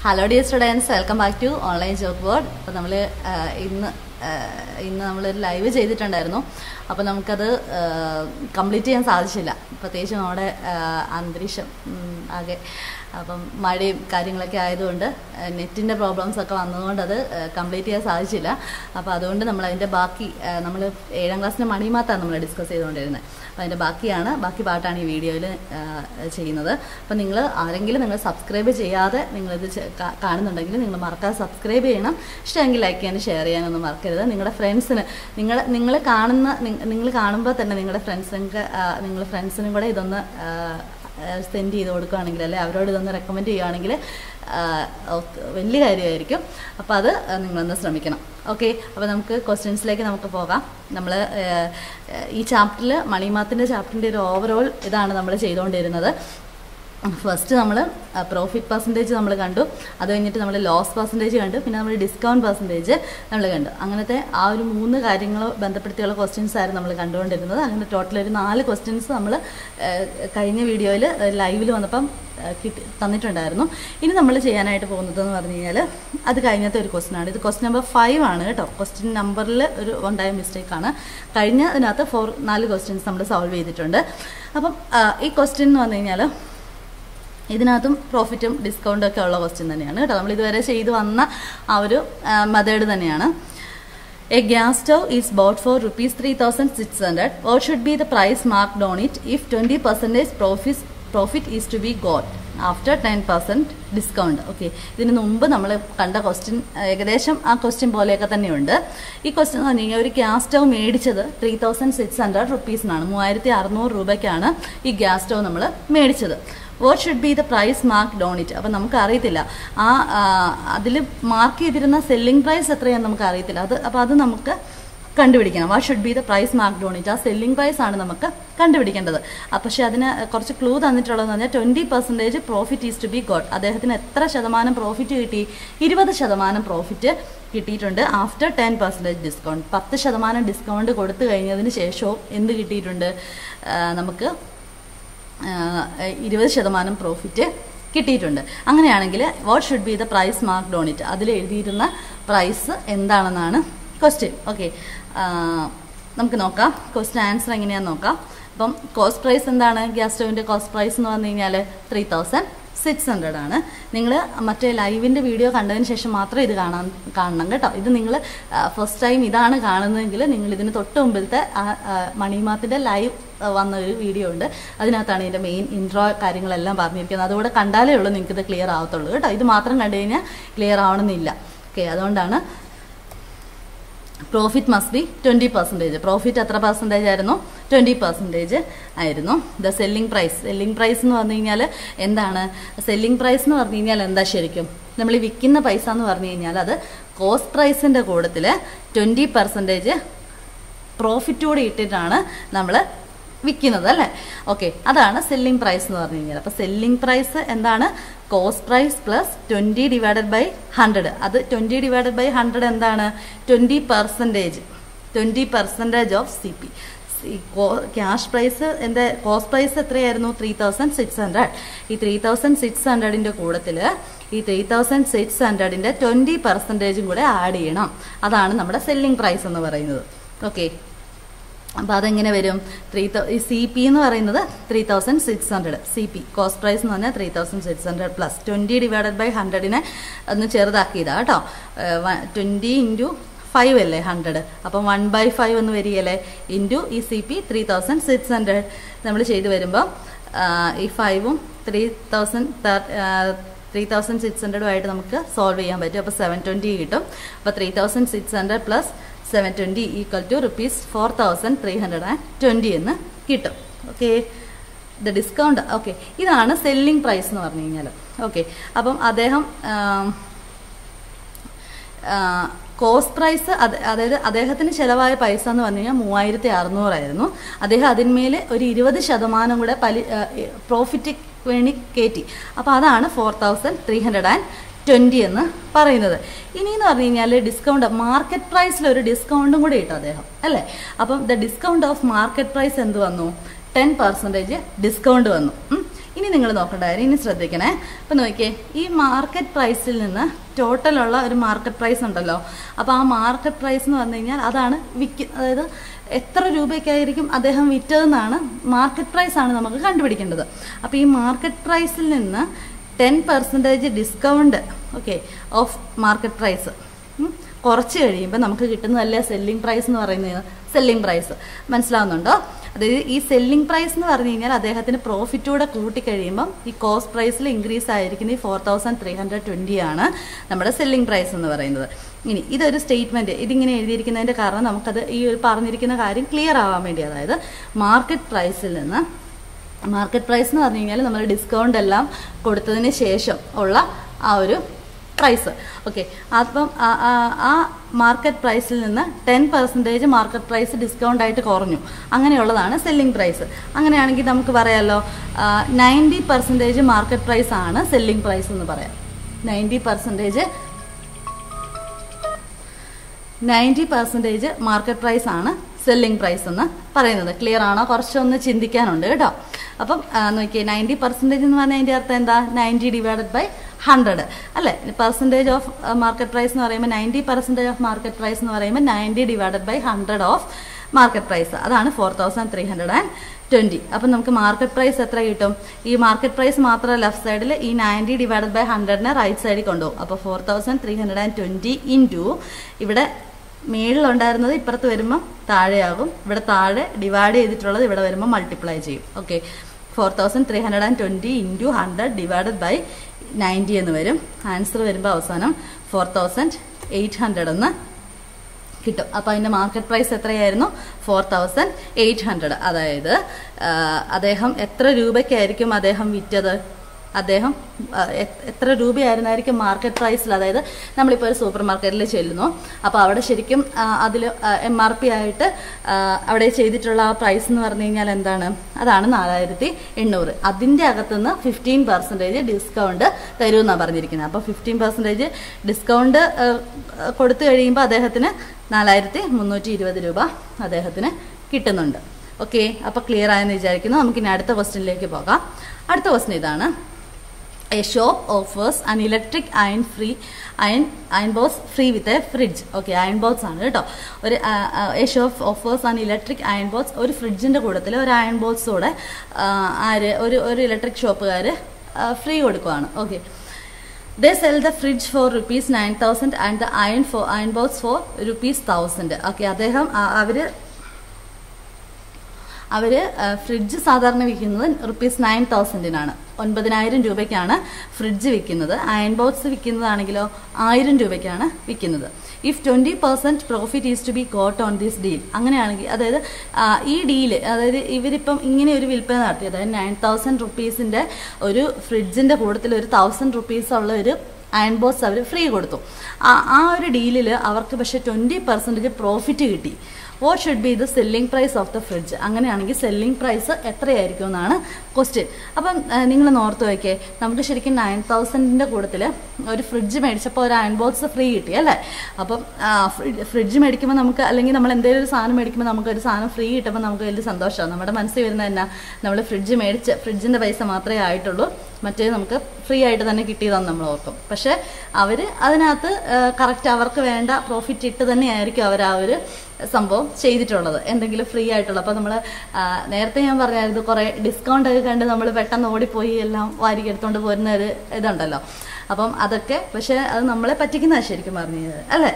Hello dear students welcome back to online job board അപ്പോൾ നമ്മൾ ഇന്ന് ആ, ഇന്ന് നമ്മളൊരു ലൈവ് ചെയ്തിട്ടുണ്ടായിരുന്നു അപ്പോൾ നമുക്കത് കംപ്ലീറ്റ് ചെയ്യാൻ സാധിച്ചില്ല പ്രത്യേകിച്ച് നമ്മുടെ ആ, അന്തരീക്ഷം ഉം, ആകെ അപ്പം മഴയും കാര്യങ്ങളൊക്കെ ആയതുകൊണ്ട് നെറ്റിൻ്റെ പ്രോബ്ലംസ് ഒക്കെ വന്നതുകൊണ്ട് അത് കംപ്ലീറ്റ് ചെയ്യാൻ സാധിച്ചില്ല അപ്പോൾ അതുകൊണ്ട് നമ്മൾ അതിൻ്റെ ബാക്കി നമ്മൾ ഏഴാം ക്ലാസ്സിൻ്റെ മണിമാത്താണ് നമ്മൾ ഡിസ്കസ് ചെയ്തുകൊണ്ടിരുന്നത് അപ്പോൾ അതിൻ്റെ ബാക്കിയാണ് ബാക്കി പാട്ടാണ് ഈ വീഡിയോയിൽ ചെയ്യുന്നത് അപ്പോൾ നിങ്ങൾ ആരെങ്കിലും നിങ്ങൾ സബ്സ്ക്രൈബ് ചെയ്യാതെ നിങ്ങളിത് ചെ- കാ- കാണുന്നുണ്ടെങ്കിൽ നിങ്ങൾ മറക്കാതെ സബ്സ്ക്രൈബ് ചെയ്യണം ഇഷ്ടമെങ്കിൽ ലൈക്ക് ചെയ്യാനും ഷെയർ ചെയ്യാനൊന്നും മറക്കരുത് നിങ്ങളുടെ ഫ്രണ്ട്സിന് നിങ്ങൾ നിങ്ങൾ കാണുന്ന നിങ്ങൾ കാണുമ്പോൾ തന്നെ നിങ്ങളുടെ ഫ്രണ്ട്സിനൊക്കെ നിങ്ങൾ ഫ്രണ്ട്സിനും കൂടെ ഇതൊന്ന് സെൻഡ് ചെയ്ത് കൊടുക്കുകയാണെങ്കിൽ അല്ലെ അവരോട് ഇതൊന്ന് റെക്കമെൻഡ് ചെയ്യുകയാണെങ്കിൽ വലിയ കാര്യമായിരിക്കും അപ്പോൾ അത് നിങ്ങളൊന്ന് ശ്രമിക്കണം ഓക്കെ അപ്പോൾ നമുക്ക് ക്വസ്റ്റ്യൻസിലേക്ക് നമുക്ക് പോകാം നമ്മൾ ഈ ചാപ്റ്ററിൽ മണിമാത്തിൻ്റെ ചാപ്റ്ററിൻ്റെ ഒരു ഓവറോൾ ഇതാണ് നമ്മൾ ചെയ്തുകൊണ്ടിരുന്നത് ഫസ്റ്റ് നമ്മൾ പ്രോഫിറ്റ് പെർസെൻറ്റേജ് നമ്മൾ കണ്ടു അത് കഴിഞ്ഞിട്ട് നമ്മൾ ലോസ് പെർസെൻറ്റേജ് കണ്ടു പിന്നെ നമ്മൾ ഡിസ്കൗണ്ട് പെർസെൻറ്റേജ് നമ്മൾ കണ്ടു അങ്ങനത്തെ ആ ഒരു മൂന്ന് കാര്യങ്ങൾ ബന്ധപ്പെടുത്തിയുള്ള ക്വസ്റ്റ്യൻസ് ആയിരുന്നു നമ്മൾ കണ്ടുകൊണ്ടിരുന്നത് അങ്ങനെ ടോട്ടൽ ഒരു നാല് ക്വസ്റ്റ്യൻസ് നമ്മൾ കഴിഞ്ഞ വീഡിയോയിൽ ലൈവിൽ വന്നപ്പം ഏഹ്, കിട്ടി തന്നിട്ടുണ്ടായിരുന്നു ഇനി നമ്മൾ ചെയ്യാനായിട്ട് പോകുന്നതെന്ന് പറഞ്ഞു കഴിഞ്ഞാൽ അത് കഴിഞ്ഞത്തെ ഒരു ക്വസ്റ്റ്യൻ ആണ് ഇത് ക്വസ്റ്റ്യൻ നമ്പർ ഫൈവ് ആണ് കേട്ടോ ക്വസ്റ്റ്യൻ നമ്പറിൽ ഒരു ഉണ്ടായ മിസ്റ്റേക്ക് ആണ് കഴിഞ്ഞതിനകത്ത് ഫോർ നാല് ക്വസ്റ്റ്യൻസ് നമ്മൾ സോൾവ് ചെയ്തിട്ടുണ്ട് അപ്പം ആ, ഈ ക്വസ്റ്റ്യൻ എന്ന് പറഞ്ഞു കഴിഞ്ഞാൽ ഇതിനകത്തും പ്രോഫിറ്റും ഡിസ്കൗണ്ടും ഒക്കെ ഉള്ള ക്വസ്റ്റ്യൻ തന്നെയാണ് കേട്ടോ നമ്മൾ ഇതുവരെ ചെയ്തു വന്ന ആ ഒരു മെത്തേഡ് തന്നെയാണ് a gas stove is bought for rupees three thousand six hundred what should be the price marked on it if twenty percentage profit profit is to be got after ten percent discount okay ഇതിന് മുമ്പ് നമ്മൾ കണ്ട question ഏകദേശം ആ question പോലെയൊക്കെ തന്നെയുണ്ട് ഈ question എന്ന് പറഞ്ഞു കഴിഞ്ഞാൽ ഒരു ഗ്യാസ് സ്റ്റവ് മേടിച്ചത് ത്രീ തൗസൻഡ് സിക്സ് ഹൺഡ്രഡ് റുപ്പീസിനാണ് മൂവായിരത്തി അറുന്നൂറ് രൂപയ്ക്കാണ് ഈ ഗ്യാസ് സ്റ്റവ് നമ്മൾ മേടിച്ചത് what should be the price marked on it അപ്പം നമുക്ക് അറിയത്തില്ല ആ അതിൽ മാർക്ക് ചെയ്തിരുന്ന സെല്ലിംഗ് പ്രൈസ് എത്രയാണെന്ന് നമുക്ക് അറിയത്തില്ല അത് അപ്പോൾ അത് നമുക്ക് കണ്ടുപിടിക്കണം what should be the price marked on it ആ സെല്ലിംഗ് പ്രൈസ് ആണ് നമുക്ക് കണ്ടുപിടിക്കേണ്ടത് ആ, പക്ഷേ അതിന് കുറച്ച് ക്ലൂ തന്നിട്ടുള്ളതെന്ന് പറഞ്ഞാൽ twenty percentage profit is to be got അദ്ദേഹത്തിന് എത്ര ശതമാനം പ്രോഫിറ്റ് കിട്ടി ഇരുപത് ശതമാനം പ്രോഫിറ്റ് കിട്ടിയിട്ടുണ്ട് ആഫ്റ്റർ ടെൻ പെർസെൻറ്റേജ് ഡിസ്കൗണ്ട് പത്ത് ശതമാനം ഡിസ്കൗണ്ട് കൊടുത്തു കഴിഞ്ഞതിന് ശേഷവും എന്ത് കിട്ടിയിട്ടുണ്ട് ആ, നമുക്ക് ഇരുപത് ശതമാനം പ്രോഫിറ്റ് കിട്ടിയിട്ടുണ്ട് അങ്ങനെയാണെങ്കിൽ what should be the price marked on it അതിൽ എഴുതിയിരുന്ന പ്രൈസ് എന്താണെന്നാണ് ക്വസ്റ്റ്യൻ ഓക്കെ നമുക്ക് നോക്കാം ക്വസ്റ്റ്യൻ ആൻസർ എങ്ങനെയാണെന്ന് നോക്കാം അപ്പം കോസ്റ്റ് പ്രൈസ് എന്താണ് ഗ്യാസ് സ്റ്റോവിൻ്റെ കോസ്റ്റ് പ്രൈസ് എന്ന് പറഞ്ഞു കഴിഞ്ഞാൽ ത്രീ തൗസൻഡ് സിക്സ് ഹൺഡ്രഡ് ആണ് നിങ്ങൾ മറ്റേ ലൈവിൻ്റെ വീഡിയോ കണ്ടതിന് ശേഷം മാത്രം ഇത് കാണാൻ കാണണം കേട്ടോ ഇത് നിങ്ങൾ ഫസ്റ്റ് ടൈം ഇതാണ് കാണുന്നതെങ്കിൽ നിങ്ങൾ ഇതിന് തൊട്ട് മുമ്പിലത്തെ മണിമാത്തിൻ്റെ ലൈവ് വന്ന ഒരു വീഡിയോ ഉണ്ട് അതിനകത്താണ് ഇതിൻ്റെ മെയിൻ ഇൻട്രോ കാര്യങ്ങളെല്ലാം പറഞ്ഞിരിക്കുന്നത് അതുകൂടെ കണ്ടാലേ ഉള്ളൂ നിങ്ങൾക്ക് ഇത് ക്ലിയർ ആവത്തുള്ളൂ കേട്ടോ ഇത് മാത്രം കണ്ടു കഴിഞ്ഞാൽ ക്ലിയർ ആവണമെന്നില്ല ഓക്കെ അതുകൊണ്ടാണ് profit must be twenty percentage profit എത്ര പെർസെൻറ്റേജ് ആയിരുന്നു ട്വൻറ്റി പെർസെൻറ്റേജ് ആയിരുന്നു the selling price selling price എന്ന് പറഞ്ഞു കഴിഞ്ഞാൽ എന്താണ് സെല്ലിംഗ് പ്രൈസ് എന്ന് പറഞ്ഞു കഴിഞ്ഞാൽ എന്താ ശരിക്കും നമ്മൾ ഈ വിൽക്കുന്ന പൈസ എന്ന് പറഞ്ഞു കഴിഞ്ഞാൽ അത് കോസ്റ്റ് പ്രൈസിൻ്റെ കൂട്ടത്തിൽ ട്വൻറ്റി പെർസെൻറ്റേജ് പ്രോഫിറ്റ് കൂടി ഇട്ടിട്ടാണ് നമ്മൾ വിൽക്കുന്നത് അല്ലേ ഓക്കെ അതാണ് സെല്ലിംഗ് പ്രൈസ് എന്ന് പറഞ്ഞു കഴിഞ്ഞാൽ അപ്പോൾ സെല്ലിംഗ് പ്രൈസ് എന്താണ് cost price plus twenty divided by hundred അത് ട്വൻറ്റി ഡിവൈഡഡ് ബൈ ഹൺഡ്രഡ് എന്താണ് twenty percentage twenty percentage of C P cash price എൻ്റെ കോസ്റ്റ് പ്രൈസ് എത്രയായിരുന്നു ത്രീ തൗസൻഡ് സിക്സ് ഹൺഡ്രഡ് ഈ ത്രീ തൗസൻഡ് സിക്സ് ഹൺഡ്രഡിൻ്റെ കൂട്ടത്തിൽ ഈ three thousand six ഹൺഡ്രഡിൻ്റെ twenty പെർസെൻറ്റേജും കൂടെ ആഡ് ചെയ്യണം അതാണ് നമ്മുടെ സെല്ലിംഗ് പ്രൈസ് എന്ന് പറയുന്നത് ഓക്കെ അപ്പോൾ അതെങ്ങനെ വരും ത്രീ ഈ സി പി എന്ന് പറയുന്നത് three thousand six hundred C P cost price എന്ന് പറഞ്ഞാൽ three thousand six hundred plus twenty divided by ഹൺഡ്രഡിനെ ഒന്ന് ചെറുതാക്കിയതാ കേട്ടോ ട്വൻറ്റി ഇൻറ്റു ഫൈവ് അല്ലേ ഹൺഡ്രഡ് അപ്പം വൺ ബൈ ഫൈവ് എന്ന് വരികയല്ലേ ഇൻറ്റു ഈ C P three thousand six hundred നമ്മൾ ചെയ്ത് വരുമ്പോൾ ഈ ഫൈവും three thousand three thousand six ഹൺഡ്രഡുമായിട്ട് നമുക്ക് സോൾവ് ചെയ്യാൻ പറ്റും അപ്പോൾ സെവൻ ട്വൻറ്റി കിട്ടും അപ്പോൾ three thousand six hundred plus seven twenty equal to rupees four thousand three hundred and twenty എന്ന് കിട്ടും ഓക്കെ ദ ഡിസ്കൗണ്ട് ഓക്കെ ഇതാണ് സെല്ലിംഗ് പ്രൈസ് എന്ന് പറഞ്ഞു കഴിഞ്ഞാൽ ഓക്കെ അപ്പം അദ്ദേഹം കോസ്റ്റ് പ്രൈസ് അതായത് അദ്ദേഹത്തിന് ചിലവായ പൈസ എന്ന് പറഞ്ഞു കഴിഞ്ഞാൽ മൂവായിരത്തി അറുന്നൂറായിരുന്നു അദ്ദേഹം അതിന്മേൽ ഒരു ഇരുപത് ശതമാനം കൂടെ പലി പ്രോഫിറ്റ് വേണ്ടി കയറ്റി അപ്പോൾ അതാണ് four thousand three hundred and twenty എന്ന് പറയുന്നത് ഇനി എന്ന് പറഞ്ഞു കഴിഞ്ഞാൽ ഡിസ്കൗണ്ട് മാർക്കറ്റ് പ്രൈസിൽ ഒരു ഡിസ്കൗണ്ടും കൂടി ഇട്ടു അദ്ദേഹം അല്ലേ അപ്പം the discount of market price എന്ത് വന്നു ടെൻ പെർസെൻറ്റേജ് ഡിസ്കൗണ്ട് വന്നു ഉം. ഇനി നിങ്ങൾ നോക്കേണ്ട കാര്യം ഇനി ശ്രദ്ധിക്കണേ അപ്പം നോക്കിയേ ഈ മാർക്കറ്റ് പ്രൈസിൽ നിന്ന് ടോട്ടലുള്ള ഒരു മാർക്കറ്റ് പ്രൈസ് ഉണ്ടല്ലോ അപ്പോൾ ആ മാർക്കറ്റ് പ്രൈസ് എന്ന് പറഞ്ഞു കഴിഞ്ഞാൽ അതാണ് വിക്ക് അതായത് എത്ര രൂപയ്ക്കായിരിക്കും അദ്ദേഹം വിറ്റതെന്നാണ് മാർക്കറ്റ് പ്രൈസ് ആണ് നമുക്ക് കണ്ടുപിടിക്കേണ്ടത് അപ്പോൾ ഈ മാർക്കറ്റ് പ്രൈസിൽ നിന്ന് ten percentage discount okay of market price കുറച്ച് കഴിയുമ്പോൾ നമുക്ക് കിട്ടുന്നതല്ലേ സെല്ലിംഗ് പ്രൈസ് എന്ന് പറയുന്നത് സെല്ലിംഗ് പ്രൈസ് മനസ്സിലാവുന്നുണ്ടോ അതായത് ഈ സെല്ലിംഗ് പ്രൈസ് എന്ന് പറഞ്ഞു കഴിഞ്ഞാൽ അദ്ദേഹത്തിന് പ്രോഫിറ്റൂടെ കൂട്ടിക്കഴിയുമ്പം ഈ കോസ്റ്റ് പ്രൈസിൽ ഇൻക്രീസ് ആയിരിക്കുന്ന ഈ four thousand three hundred twenty ആണ് നമ്മുടെ സെല്ലിംഗ് പ്രൈസ് എന്ന് പറയുന്നത് ഇനി ഇതൊരു സ്റ്റേറ്റ്മെൻറ്റ് ഇതിങ്ങനെ എഴുതിയിരിക്കുന്നതിൻ്റെ കാരണം നമുക്കത് ഈ ഒരു പറഞ്ഞിരിക്കുന്ന കാര്യം ക്ലിയർ ആവാൻ വേണ്ടി അതായത് മാർക്കറ്റ് പ്രൈസിൽ നിന്ന് മാർക്കറ്റ് പ്രൈസ് എന്ന് പറഞ്ഞു കഴിഞ്ഞാൽ നമ്മൾ ഡിസ്കൗണ്ട് എല്ലാം കൊടുത്തതിന് ശേഷം ഉള്ള ആ ഒരു പ്രൈസ് ഓക്കെ അപ്പം ആ- ആ- ആ മാർക്കറ്റ് പ്രൈസിൽ നിന്ന് ten percentage market price discount ആയിട്ട് കുറഞ്ഞു അങ്ങനെയുള്ളതാണ് സെല്ലിംഗ് പ്രൈസ് അങ്ങനെയാണെങ്കിൽ നമുക്ക് പറയാമല്ലോ നയൻറ്റി പെർസെൻറ്റേജ് മാർക്കറ്റ് പ്രൈസ് ആണ് സെല്ലിംഗ് പ്രൈസ് എന്ന് പറയാം ninety percentage ninety percentage market price ആണ് സെല്ലിംഗ് പ്രൈസ് എന്ന് പറയുന്നത് ക്ലിയർ ആണോ കുറച്ചൊന്ന് ചിന്തിക്കാനുണ്ട് കേട്ടോ അപ്പം ആ, നോക്കിയേ നയൻറ്റി പെർസെൻറ്റേജ് എന്ന് പറഞ്ഞാൽ അതിൻ്റെ അർത്ഥം എന്താ നയൻറ്റി ഡിവൈഡഡ് ബൈ ഹൺഡ്രഡ് അല്ലേ പെർസെൻറ്റേജ് ഓഫ് മാർക്കറ്റ് പ്രൈസ് എന്ന് പറയുമ്പോൾ ninety percentage of market price എന്ന് പറയുമ്പോൾ ninety divided by hundred of market price അതാണ് four thousand three hundred and twenty അപ്പം നമുക്ക് മാർക്കറ്റ് പ്രൈസ് എത്ര കിട്ടും ഈ മാർക്കറ്റ് പ്രൈസ് മാത്രം ലെഫ്റ്റ് സൈഡിൽ ഈ നയൻറ്റി ഡിവൈഡഡ് ബൈ ഹൺഡ്രഡിനെ റൈറ്റ് സൈഡിൽ കൊണ്ടുപോകും അപ്പോൾ four thousand three hundred and twenty into ഇവിടെ മേളിലുണ്ടായിരുന്നത് ഇപ്പുറത്ത് വരുമ്പോൾ താഴെയാകും ഇവിടെ താഴെ ഡിവൈഡ് ചെയ്തിട്ടുള്ളത് ഇവിടെ വരുമ്പോൾ മൾട്ടിപ്ലൈ ചെയ്യും okay four thousand three hundred and twenty into hundred divided by ninety എന്ന് വരും ആൻസർ വരുമ്പോൾ അവസാനം ഫോർ തൗസൻഡ് എയ്റ്റ് ഹൺഡ്രഡ് എന്ന് കിട്ടും അപ്പോൾ അതിൻ്റെ മാർക്കറ്റ് പ്രൈസ് എത്രയായിരുന്നു ഫോർ തൗസൻഡ് എയ്റ്റ് ഹൺഡ്രഡ് അതായത് ആ, അദ്ദേഹം എത്ര രൂപയ്ക്കായിരിക്കും അദ്ദേഹം വിറ്റത് അദ്ദേഹം ആ, എ- എത്ര രൂപയായിരുന്നായിരിക്കും മാർക്കറ്റ് പ്രൈസിൽ അതായത് നമ്മളിപ്പോൾ ഒരു സൂപ്പർ മാർക്കറ്റിൽ ചെല്ലുന്നു അപ്പോൾ അവിടെ ശരിക്കും അതിൽ എം ആർ പി ആയിട്ട് ആ, അവിടെ ചെയ്തിട്ടുള്ള ആ പ്രൈസ് എന്ന് പറഞ്ഞു കഴിഞ്ഞാൽ എന്താണ് അതാണ് നാലായിരത്തി എണ്ണൂറ് അതിൻ്റെ അകത്തുനിന്ന് ഫിഫ്റ്റീൻ പെർസെൻറ്റേജ് ഡിസ്കൗണ്ട് തരുമെന്നാണ് പറഞ്ഞിരിക്കുന്നത് അപ്പോൾ ഫിഫ്റ്റീൻ പെർസെൻറ്റേജ് ഡിസ്കൗണ്ട് കൊടുത്തു കഴിയുമ്പോൾ അദ്ദേഹത്തിന് നാലായിരത്തി മുന്നൂറ്റി ഇരുപത് രൂപ അദ്ദേഹത്തിന് കിട്ടുന്നുണ്ട് ഓക്കെ അപ്പോൾ ക്ലിയർ ആയെന്ന് വിചാരിക്കുന്നു നമുക്കിനി അടുത്ത ക്വസ്റ്റ്യനിലേക്ക് പോകാം അടുത്ത ക്വസ്റ്റ്യൻ ഇതാണ് a shop offers an electric iron free iron iron box free with a fridge okay iron box ആണ് കേട്ടോ ഒരു a shop offers an electric iron box ഒരു ഫ്രിഡ്ജിൻ്റെ കൂട്ടത്തിൽ ഒരു അയൺ ബോക്സോടെ ആര് ഒരു ഒരു ഇലക്ട്രിക് ഷോപ്പുകാർ ഫ്രീ കൊടുക്കുവാണ് okay they sell the fridge for rupees nine thousand and the iron for iron box for rupees thousand okay അദ്ദേഹം ആ- അവര് അവർ ഫ്രിഡ്ജ് സാധാരണ വിൽക്കുന്നത് റുപ്പീസ് നയൻ തൗസൻഡിനാണ് ഒൻപതിനായിരം രൂപയ്ക്കാണ് ഫ്രിഡ്ജ് വിൽക്കുന്നത് അയൺ ബോക്സ് വിൽക്കുന്നതാണെങ്കിലോ ആയിരം രൂപയ്ക്കാണ് വിൽക്കുന്നത് if twenty percent profit is to be got on this deal അങ്ങനെയാണെങ്കിൽ അതായത് ആ, ഈ ഡീല് അതായത് ഇവരിപ്പം ഇങ്ങനെ ഒരു വിൽപ്പന നടത്തി അതായത് നയൻ തൗസൻഡ് റുപ്പീസിൻ്റെ ഒരു ഫ്രിഡ്ജിൻ്റെ കൂട്ടത്തിൽ ഒരു തൗസൻഡ് റുപ്പീസ് ഉള്ള ഒരു അയൺ ബോക്സ് അവർ ഫ്രീ കൊടുത്തു ആ ആ ഒരു ഡീലിൽ അവർക്ക് പക്ഷേ ട്വൻറ്റി പെർസെൻറ്റേജ് പ്രോഫിറ്റ് കിട്ടി what should be the selling price of the fridge അങ്ങനെയാണെങ്കിൽ സെല്ലിംഗ് പ്രൈസ് എത്രയായിരിക്കും എന്നാണ് ക്വസ്റ്റ്യൻ അപ്പം നിങ്ങൾ ഓർത്ത് വയ്ക്കേ നമുക്ക് ശരിക്കും നയൻ തൗസൻഡിൻ്റെ കൂട്ടത്തിൽ ഒരു ഫ്രിഡ്ജ് മേടിച്ചപ്പോൾ ഒരു അയൺ ബോക്സ് ഫ്രീ കിട്ടി അല്ലേ അപ്പം ഫ്രിഡ്ജ് മേടിക്കുമ്പോൾ നമുക്ക് അല്ലെങ്കിൽ നമ്മൾ എന്തെങ്കിലും ഒരു സാധനം മേടിക്കുമ്പോൾ നമുക്ക് ഒരു സാധനം ഫ്രീ കിട്ടുമ്പോൾ നമുക്ക് വലിയ സന്തോഷമാണ് നമ്മുടെ മനസ്സിൽ വരുന്നത് എന്നാ നമ്മൾ ഫ്രിഡ്ജ് മേടിച്ച് ഫ്രിഡ്ജിൻ്റെ പൈസ മാത്രമേ ആയിട്ടുള്ളൂ മറ്റേ നമുക്ക് ഫ്രീ ആയിട്ട് തന്നെ കിട്ടിയതാന്ന് നമ്മൾ ഓർക്കും പക്ഷേ അവർ അതിനകത്ത് കറക്റ്റ് അവർക്ക് വേണ്ട പ്രോഫിറ്റ് ഇട്ട് തന്നെയായിരിക്കും അവർ ആ ഒരു സംഭവം ചെയ്തിട്ടുള്ളത് എന്തെങ്കിലും ഫ്രീ ആയിട്ടുള്ള അപ്പോൾ നമ്മൾ നേരത്തെ ഞാൻ പറഞ്ഞായിരുന്നു കുറേ ഡിസ്കൗണ്ട് ഒക്കെ കണ്ട് നമ്മൾ പെട്ടെന്ന് ഓടിപ്പോയി എല്ലാം വാരി എടുത്തുകൊണ്ട് പോരുന്ന ഒരു ഇതുണ്ടല്ലോ അപ്പം അതൊക്കെ പക്ഷേ അത് നമ്മളെ പറ്റിക്കുന്നതാണ് ശരിക്കും പറഞ്ഞത് അല്ലേ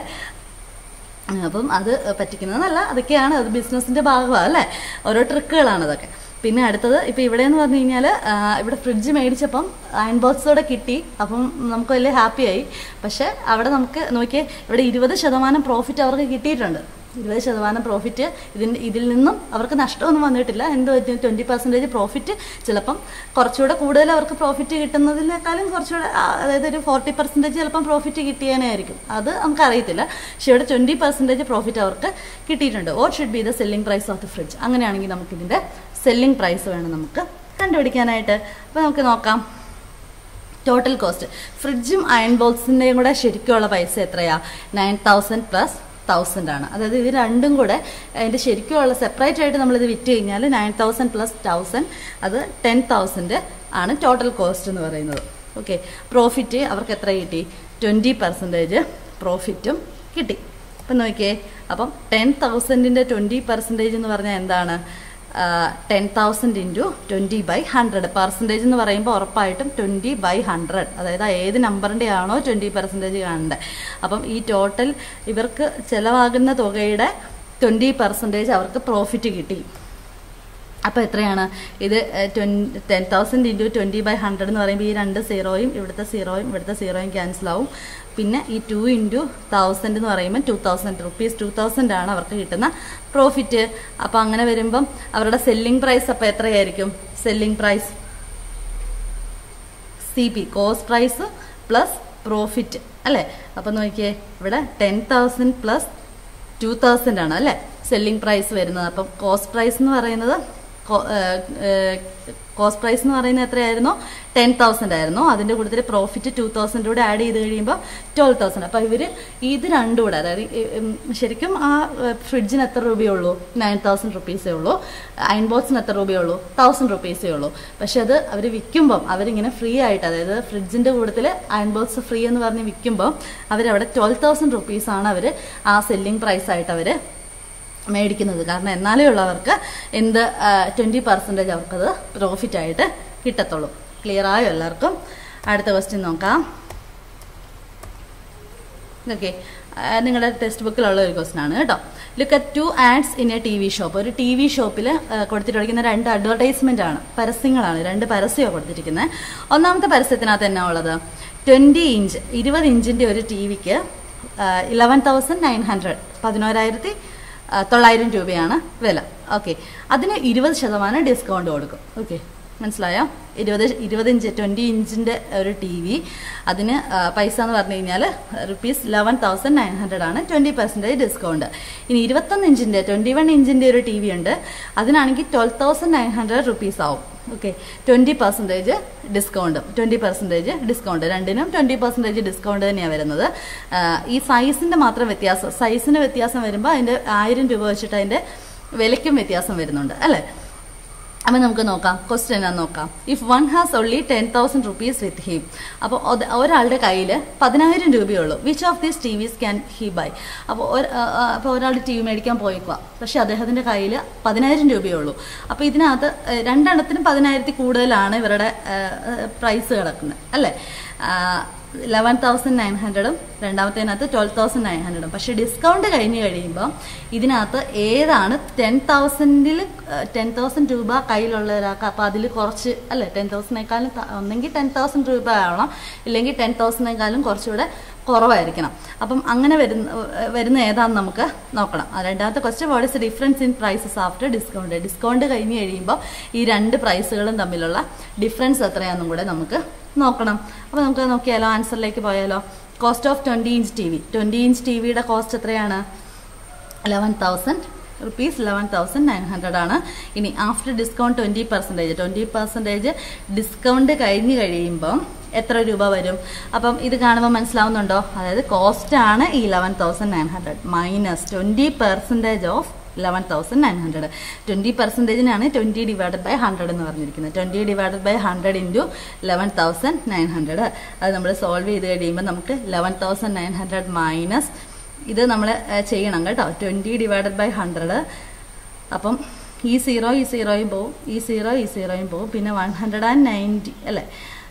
അപ്പം അത് പറ്റിക്കുന്നതല്ല അതൊക്കെയാണ് അത് ബിസിനസിന്റെ ഭാഗമാണ് അല്ലേ ഓരോ ട്രിക്കുകളാണ് അതൊക്കെ പിന്നെ അടുത്തത് ഇപ്പം ഇവിടെ എന്ന് പറഞ്ഞു കഴിഞ്ഞാൽ ഇവിടെ ഫ്രിഡ്ജ് മേടിച്ചപ്പം അയൺ ബോക്സോടെ കിട്ടി അപ്പം നമുക്ക് വലിയ ഹാപ്പിയായി പക്ഷെ അവിടെ നമുക്ക് നോക്കിയേ ഇവിടെ ഇരുപത് ശതമാനം പ്രോഫിറ്റ് അവർക്ക് കിട്ടിയിട്ടുണ്ട് ഇരുപത് ശതമാനം പ്രോഫിറ്റ് ഇതിന് ഇതിൽ നിന്നും അവർക്ക് നഷ്ടമൊന്നും വന്നിട്ടില്ല എന്ത് ട്വൻറ്റി പെർസെൻറ്റേജ് പ്രോഫിറ്റ് ചിലപ്പം കുറച്ചുകൂടെ കൂടുതൽ അവർക്ക് പ്രോഫിറ്റ് കിട്ടുന്നതിനേക്കാളും കുറച്ചുകൂടെ ആ, അതായത് ഒരു ഫോർട്ടി പെർസെൻറ്റേജ് ചിലപ്പം പ്രോഫിറ്റ് കിട്ടിയേനായിരിക്കും അത് നമുക്കറിയത്തില്ല പക്ഷെ ഇവിടെ ട്വൻറ്റി പെർസെൻറ്റേജ് പ്രോഫിറ്റ് അവർക്ക് കിട്ടിയിട്ടുണ്ട് what should be the selling price of the fridge അങ്ങനെയാണെങ്കിൽ നമുക്കിതിൻ്റെ സെല്ലിംഗ് പ്രൈസ് വേണം നമുക്ക് കണ്ടുപിടിക്കാനായിട്ട് അപ്പോൾ നമുക്ക് നോക്കാം ടോട്ടൽ കോസ്റ്റ് ഫ്രിഡ്ജും അയൺ ബോക്സിൻ്റെയും കൂടെ ശരിക്കുള്ള പൈസ എത്രയാ നയൻ തൗസൻഡ് പ്ലസ് തൗസൻഡ് ആണ് അതായത് ഇത് രണ്ടും കൂടെ അതിൻ്റെ ശരിക്കുള്ള സെപ്പറേറ്റ് ആയിട്ട് നമ്മളിത് വിറ്റ് കഴിഞ്ഞാൽ നയൻ തൗസൻഡ് പ്ലസ് തൗസൻഡ് അത് ടെൻ തൗസൻഡ് ആണ് ടോട്ടൽ കോസ്റ്റ് എന്ന് പറയുന്നത് ഓക്കെ പ്രോഫിറ്റ് അവർക്ക് എത്ര കിട്ടി ട്വൻറ്റി പെർസെൻറ്റേജ് പ്രോഫിറ്റും കിട്ടി അപ്പം നോക്കിയേ അപ്പം ടെൻ തൗസൻഡിൻ്റെ ട്വൻറ്റി പെർസെൻറ്റേജ് എന്ന് പറഞ്ഞാൽ എന്താണ് ten thousand into twenty by hundred percentage എന്ന് പറയുമ്പോൾ ഉറപ്പായിട്ടും ട്വൻറ്റി ബൈ ഹൺഡ്രഡ് അതായത് ഏത് നമ്പറിൻ്റെ ആണോ ട്വൻറ്റി പെർസെൻറ്റേജ് കാണേണ്ടത് അപ്പം ഈ ടോട്ടൽ ഇവർക്ക് ചിലവാകുന്ന തുകയുടെ ട്വൻറ്റി പെർസെൻറ്റേജ് അവർക്ക് പ്രോഫിറ്റ് കിട്ടി അപ്പോൾ എത്രയാണ് ഇത് ten thousand into twenty by hundred എന്ന് പറയുമ്പോൾ ഈ രണ്ട് സീറോയും ഇവിടുത്തെ സീറോയും ഇവിടുത്തെ സീറോയും ക്യാൻസൽ ആവും പിന്നെ ഈ ടു ഇൻറ്റു തൗസൻഡ് എന്ന് പറയുമ്പോൾ two thousand rupees two thousand ആണ് അവർക്ക് കിട്ടുന്ന പ്രോഫിറ്റ് അപ്പോൾ അങ്ങനെ വരുമ്പം അവരുടെ സെല്ലിംഗ് പ്രൈസ് അപ്പോൾ എത്രയായിരിക്കും selling price C P cost price plus profit അല്ലേ അപ്പം നോക്കിയേ ഇവിടെ ten thousand plus two thousand ആണ് അല്ലേ സെല്ലിംഗ് പ്രൈസ് വരുന്നത് അപ്പം കോസ്റ്റ് പ്രൈസ് എന്ന് പറയുന്നത് കോസ്റ്റ് പ്രൈസ് എന്ന് പറയുന്നത് എത്രയായിരുന്നു ടെൻ തൗസൻഡ് ആയിരുന്നു അതിൻ്റെ കൂട്ടത്തിൽ പ്രോഫിറ്റ് ടു തൗസൻഡ് കൂടെ ആഡ് ചെയ്ത് കഴിയുമ്പോൾ ട്വൽവ് തൗസൻഡ് അപ്പോൾ ഇവർ ഇത് രണ്ടും കൂടെ അതായത് ശരിക്കും ആ ഫ്രിഡ്ജിന് എത്ര രൂപയുള്ളൂ നയൻ തൗസൻഡ് റുപ്പീസേ ഉള്ളൂ അയൺ ബോക്സിന് എത്ര രൂപയുള്ളൂ തൗസൻഡ് റുപ്പീസേ ഉള്ളൂ പക്ഷെ അത് അവർ വിൽക്കുമ്പം അവരിങ്ങനെ ഫ്രീ ആയിട്ട് അതായത് ഫ്രിഡ്ജിൻ്റെ കൂട്ടത്തിൽ അയൺ ബോക്സ് ഫ്രീ എന്ന് പറഞ്ഞ് വിൽക്കുമ്പോൾ അവരവിടെ ട്വൽവ് തൗസൻഡ് റുപ്പീസാണ് അവർ ആ സെല്ലിംഗ് പ്രൈസ് ആയിട്ട് അവർ മേടിക്കുന്നത് കാരണം എന്നാലേ ഉള്ളവർക്ക് എന്ത് ട്വൻറ്റി പെർസെൻറ്റേജ് അവർക്കത് പ്രോഫിറ്റ് ആയിട്ട് കിട്ടത്തുള്ളൂ ക്ലിയർ ആയോ എല്ലാവർക്കും അടുത്ത ക്വസ്റ്റ്യൻ നോക്കാം ഓക്കെ നിങ്ങളുടെ ടെക്സ്റ്റ് ബുക്കിലുള്ള ഒരു ക്വസ്റ്റൻ ആണ് കേട്ടോ look at two ads in a T V shop ഒരു ടി വി ഷോപ്പിൽ കൊടുത്തിട്ടിരിക്കുന്ന രണ്ട് അഡ്വർടൈസ്മെന്റ് ആണ് പരസ്യങ്ങളാണ് രണ്ട് പരസ്യമാണ് കൊടുത്തിരിക്കുന്നത് ഒന്നാമത്തെ പരസ്യത്തിനകത്ത് എന്നാ ഉള്ളത് ട്വൻറ്റി ഇഞ്ച് ഇരുപത് ഇഞ്ചിൻ്റെ ഒരു ടി വിക്ക് ഇലവൻ തൗസൻഡ് നയൻ ഹൺഡ്രഡ് പതിനോരായിരത്തി തൊള്ളായിരം രൂപയാണ് വില ഓക്കെ അതിന് ഇരുപത് ശതമാനം ഡിസ്കൗണ്ട് കൊടുക്കും ഓക്കെ മനസ്സിലായോ ഇരുപത് ഇരുപത് ഇഞ്ച് ട്വൻറ്റി ഇഞ്ചിൻ്റെ ഒരു ടി വി അതിന് പൈസ എന്ന് പറഞ്ഞു കഴിഞ്ഞാൽ rupees eleven thousand nine hundred ആണ് ട്വൻറ്റി പെർസെൻറ്റേജ് ഡിസ്കൗണ്ട് ഇനി ഇരുപത്തൊന്ന് ഇഞ്ചിൻ്റെ ട്വൻറ്റി വൺ ഇഞ്ചിൻ്റെ ഒരു ടി വി ഉണ്ട് അതിനാണെങ്കിൽ twelve thousand nine hundred rupees ആവും okay twenty percentage discount twenty percentage discount രണ്ടിനും ട്വൻറ്റി പെർസെൻറ്റേജ് ഡിസ്കൗണ്ട് തന്നെയാണ് വരുന്നത് ഈ സൈസിൻ്റെ മാത്രം വ്യത്യാസം സൈസിൻ്റെ വ്യത്യാസം വരുമ്പോൾ അതിൻ്റെ ആയിരം രൂപ വെച്ചിട്ട് അതിൻ്റെ വിലയ്ക്കും വ്യത്യാസം വരുന്നുണ്ട് അല്ലേ അപ്പം നമുക്ക് നോക്കാം ക്വസ്റ്റ്യൻ എന്നാ നോക്കാം if one has only ten thousand rupees with him അപ്പോൾ ഒരാളുടെ കയ്യിൽ പതിനായിരം രൂപയുള്ളൂ which of these T Vs can he buy അപ്പോൾ അപ്പോൾ ഒരാൾ ടി വി മേടിക്കാൻ പോയിക്കുക പക്ഷേ അദ്ദേഹത്തിൻ്റെ കയ്യിൽ പതിനായിരം രൂപയുള്ളൂ അപ്പോൾ ഇതിനകത്ത് രണ്ടെണ്ണത്തിനും പതിനായിരത്തി കൂടുതലാണ് ഇവരുടെ പ്രൈസ് കിടക്കുന്നത് അല്ലേ ലെവൻ തൗസൻഡ് നയൻ ഹൺഡ്രഡും രണ്ടാമത്തേനകത്ത് ട്വൽവ് തൗസൻഡ് നയൻ ഹൺഡ്രഡും പക്ഷെ ഡിസ്കൗണ്ട് കഴിഞ്ഞ് കഴിയുമ്പോൾ ഇതിനകത്ത് ഏതാണ് ടെൻ തൗസൻഡിൽ ടെൻ തൗസൻഡ് രൂപ കയ്യിലുള്ള ഒരാൾക്ക് അപ്പോൾ അതിൽ കുറച്ച് അല്ലേ ടെൻ തൗസൻഡിനേക്കാളും ഒന്നെങ്കിൽ ടെൻ തൗസൻഡ് രൂപ ആവണം ഇല്ലെങ്കിൽ ടെൻ തൗസൻഡിനേക്കാളും കുറച്ചുകൂടെ കുറവായിരിക്കണം അപ്പം അങ്ങനെ വരുന്ന വരുന്ന ഏതാണെന്ന് നമുക്ക് നോക്കണം രണ്ടാമത്തെ question what is difference in prices after discount discount കഴിഞ്ഞ് കഴിയുമ്പോൾ ഈ രണ്ട് പ്രൈസുകളും തമ്മിലുള്ള ഡിഫറൻസ് എത്രയാണെന്നും കൂടെ നമുക്ക് നോക്കണം അപ്പോൾ നമുക്ക് നോക്കിയാലോ ആൻസറിലേക്ക് പോയാലോ cost of twenty inch T V twenty inch T വിയുടെ കോസ്റ്റ് എത്രയാണ് eleven thousand rupees eleven thousand nine hundred ആണ് ഇനി after discount twenty percentage twenty percentage discount കഴിഞ്ഞ് കഴിയുമ്പം എത്ര രൂപ വരും അപ്പം ഇത് കാണുമ്പോൾ മനസ്സിലാവുന്നുണ്ടോ അതായത് കോസ്റ്റ് ആണ് ഈ eleven thousand nine hundred minus twenty percentage of eleven thousand nine hundred twenty പെർസെൻറ്റേജിനാണ് ട്വൻറ്റി ഡിവൈഡഡ് ബൈ ഹൺഡ്രഡ് എന്ന് പറഞ്ഞിരിക്കുന്നത് twenty divided by hundred into eleven thousand nine hundred അത് നമ്മൾ സോൾവ് ചെയ്ത് കഴിയുമ്പോൾ നമുക്ക് eleven thousand nine hundred minus ഇത് നമ്മൾ ചെയ്യണം കേട്ടോ ട്വൻറ്റി ഡിവൈഡഡ് ബൈ ഹൺഡ്രഡ് അപ്പം ഈ സീറോ ഈ സീറോയും പോവും ഈ സീറോ ഈ സീറോയും പോവും പിന്നെ വൺ ഹൺഡ്രഡ് ആൻഡ് നയൻറ്റി അല്ലേ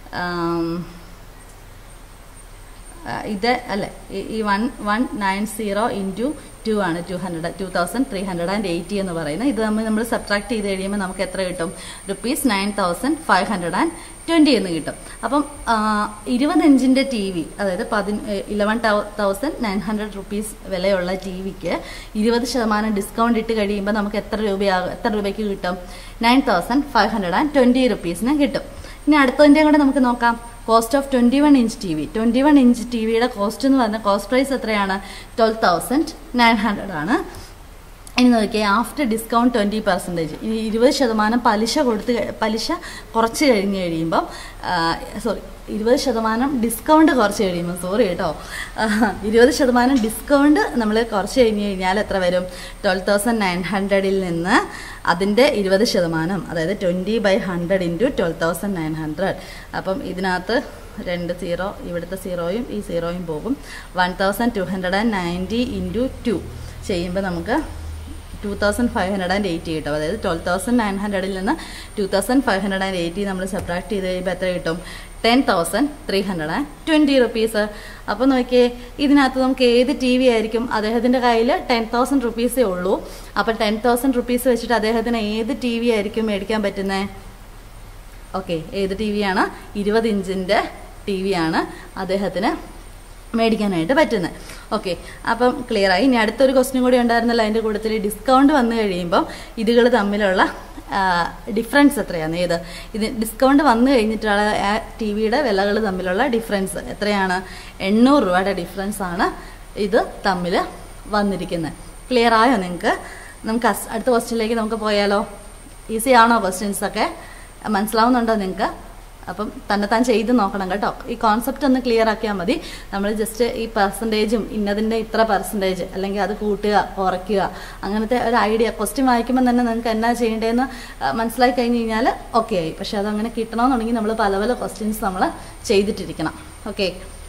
ഇത് അല്ലേ ഈ one one nine zero into two ആണ് two hundred two thousand three hundred and eighty എന്ന് പറയുന്നത് ഇത് നമ്മൾ നമ്മൾ സബ്ട്രാക്ട് ചെയ്ത് കഴിയുമ്പോൾ നമുക്ക് എത്ര കിട്ടും rupees nine thousand five hundred and twenty എന്ന് കിട്ടും അപ്പം ഇരുപത് ഇഞ്ചിൻ്റെ ടി വി അതായത് പതി eleven thousand nine hundred rupees വിലയുള്ള ടി വിക്ക് ഇരുപത് ശതമാനം ഡിസ്കൗണ്ട് ഇട്ട് കഴിയുമ്പോൾ നമുക്ക് എത്ര രൂപയാകും എത്ര രൂപയ്ക്ക് കിട്ടും nine thousand five hundred and twenty റുപ്പീസിന് കിട്ടും ഇനി അടുത്തതിൻ്റെയും കൂടെ നമുക്ക് നോക്കാം cost of twenty one inch T V twenty one inch T വിയുടെ കോസ്റ്റ് എന്ന് പറഞ്ഞാൽ കോസ്റ്റ് പ്രൈസ് എത്രയാണ് ട്വൽവ് തൗസൻഡ് നയൻ ഹൺഡ്രഡ് ആണ് ഇനി നോക്കിയാൽ ആഫ്റ്റർ ഡിസ്കൗണ്ട് ട്വൻറ്റി പെർസെൻറ്റേജ് ഇനി ഇരുപത് ശതമാനം പലിശ കൊടുത്ത് പലിശ കുറച്ച് കഴിഞ്ഞ് കഴിയുമ്പം സോറി ഇരുപത് ശതമാനം ഡിസ്കൗണ്ട് കുറച്ച് കഴിയുമ്പോൾ സോറി കേട്ടോ ഇരുപത് ശതമാനം ഡിസ്കൗണ്ട് നമ്മൾ കുറച്ച് കഴിഞ്ഞ് കഴിഞ്ഞാൽ എത്ര വരും ട്വൽവ് തൗസൻഡ് നയൻ ഹൺഡ്രഡിൽ നിന്ന് അതിൻ്റെ ഇരുപത് ശതമാനം അതായത് twenty by hundred into twelve thousand nine hundred അപ്പം ഇതിനകത്ത് രണ്ട് സീറോ ഇവിടുത്തെ സീറോയും ഈ സീറോയും പോകും one thousand two hundred and ninety into two ചെയ്യുമ്പോൾ നമുക്ക് two thousand five hundred and eighty കിട്ടും അതായത് ട്വൽവ് തൗസൻഡ് നയൻ ഹൺഡ്രഡിൽ നിന്ന് two thousand five hundred and eighty നമ്മൾ സബ്ട്രാക്ട് ചെയ്ത് കഴിയുമ്പോൾ എത്ര കിട്ടും ten thousand three hundred and twenty rupees അപ്പോൾ നോക്കിയേ ഇതിനകത്ത് നമുക്ക് ഏത് ടി വി ആയിരിക്കും അദ്ദേഹത്തിൻ്റെ കയ്യിൽ ടെൻ തൗസൻഡ് റുപ്പീസേ ഉള്ളൂ അപ്പോൾ ടെൻ തൗസൻഡ് റുപ്പീസ് വെച്ചിട്ട് അദ്ദേഹത്തിന് ഏത് ടി വി ആയിരിക്കും മേടിക്കാൻ പറ്റുന്നത് ഓക്കെ ഏത് ടി വിയാണ് ഇരുപത് ഇഞ്ചിൻ്റെ ടി വിയാണ് അദ്ദേഹത്തിന് മേടിക്കാനായിട്ട് പറ്റുന്നത് ഓക്കെ അപ്പം ക്ലിയർ ആയി ഇനി അടുത്തൊരു ക്വസ്റ്റ്യൻ കൂടി ഉണ്ടായിരുന്നല്ലോ അതിൻ്റെ കൂട്ടത്തിൽ ഡിസ്കൗണ്ട് വന്നു കഴിയുമ്പം ഇതുകൾ തമ്മിലുള്ള ഡിഫറൻസ് എത്രയാണ് ഏത് ഇത് ഡിസ്കൗണ്ട് വന്നു കഴിഞ്ഞിട്ടുള്ള ആ ടി വിയുടെ വിലകൾ തമ്മിലുള്ള ഡിഫറൻസ് എത്രയാണ് എണ്ണൂറ് രൂപയുടെ ഡിഫറൻസ് ആണ് ഇത് തമ്മിൽ വന്നിരിക്കുന്നത് ക്ലിയർ ആയോ നിങ്ങൾക്ക് നമുക്ക് അസ്- അടുത്ത ക്വസ്റ്റ്യനിലേക്ക് നമുക്ക് പോയാലോ ഈസി ആണോ ക്വസ്റ്റ്യൻസ് ഒക്കെ മനസ്സിലാവുന്നുണ്ടോ നിങ്ങൾക്ക് അപ്പം തന്നെ താൻ ചെയ്ത് നോക്കണം കേട്ടോ ഈ കോൺസെപ്റ്റ് ഒന്ന് ക്ലിയർ ആക്കിയാൽ മതി നമ്മൾ ജസ്റ്റ് ഈ പെർസെൻറ്റേജും ഇന്നതിൻ്റെ ഇത്ര പെർസെൻറ്റേജ് അല്ലെങ്കിൽ അത് കൂട്ടുക കുറയ്ക്കുക അങ്ങനത്തെ ഒരു ഐഡിയ ക്വസ്റ്റ്യൻ വായിക്കുമ്പോൾ തന്നെ നിങ്ങൾക്ക് എന്നാ ചെയ്യേണ്ടതെന്ന് ആ, മനസ്സിലാക്കി കഴിഞ്ഞ് കഴിഞ്ഞാൽ ഓക്കെ ആയി പക്ഷെ അതങ്ങനെ കിട്ടണമെന്നുണ്ടെങ്കിൽ നമ്മൾ പല പല ക്വസ്റ്റ്യൻസ് നമ്മൾ ചെയ്തിട്ടിരിക്കണം ഓക്കെ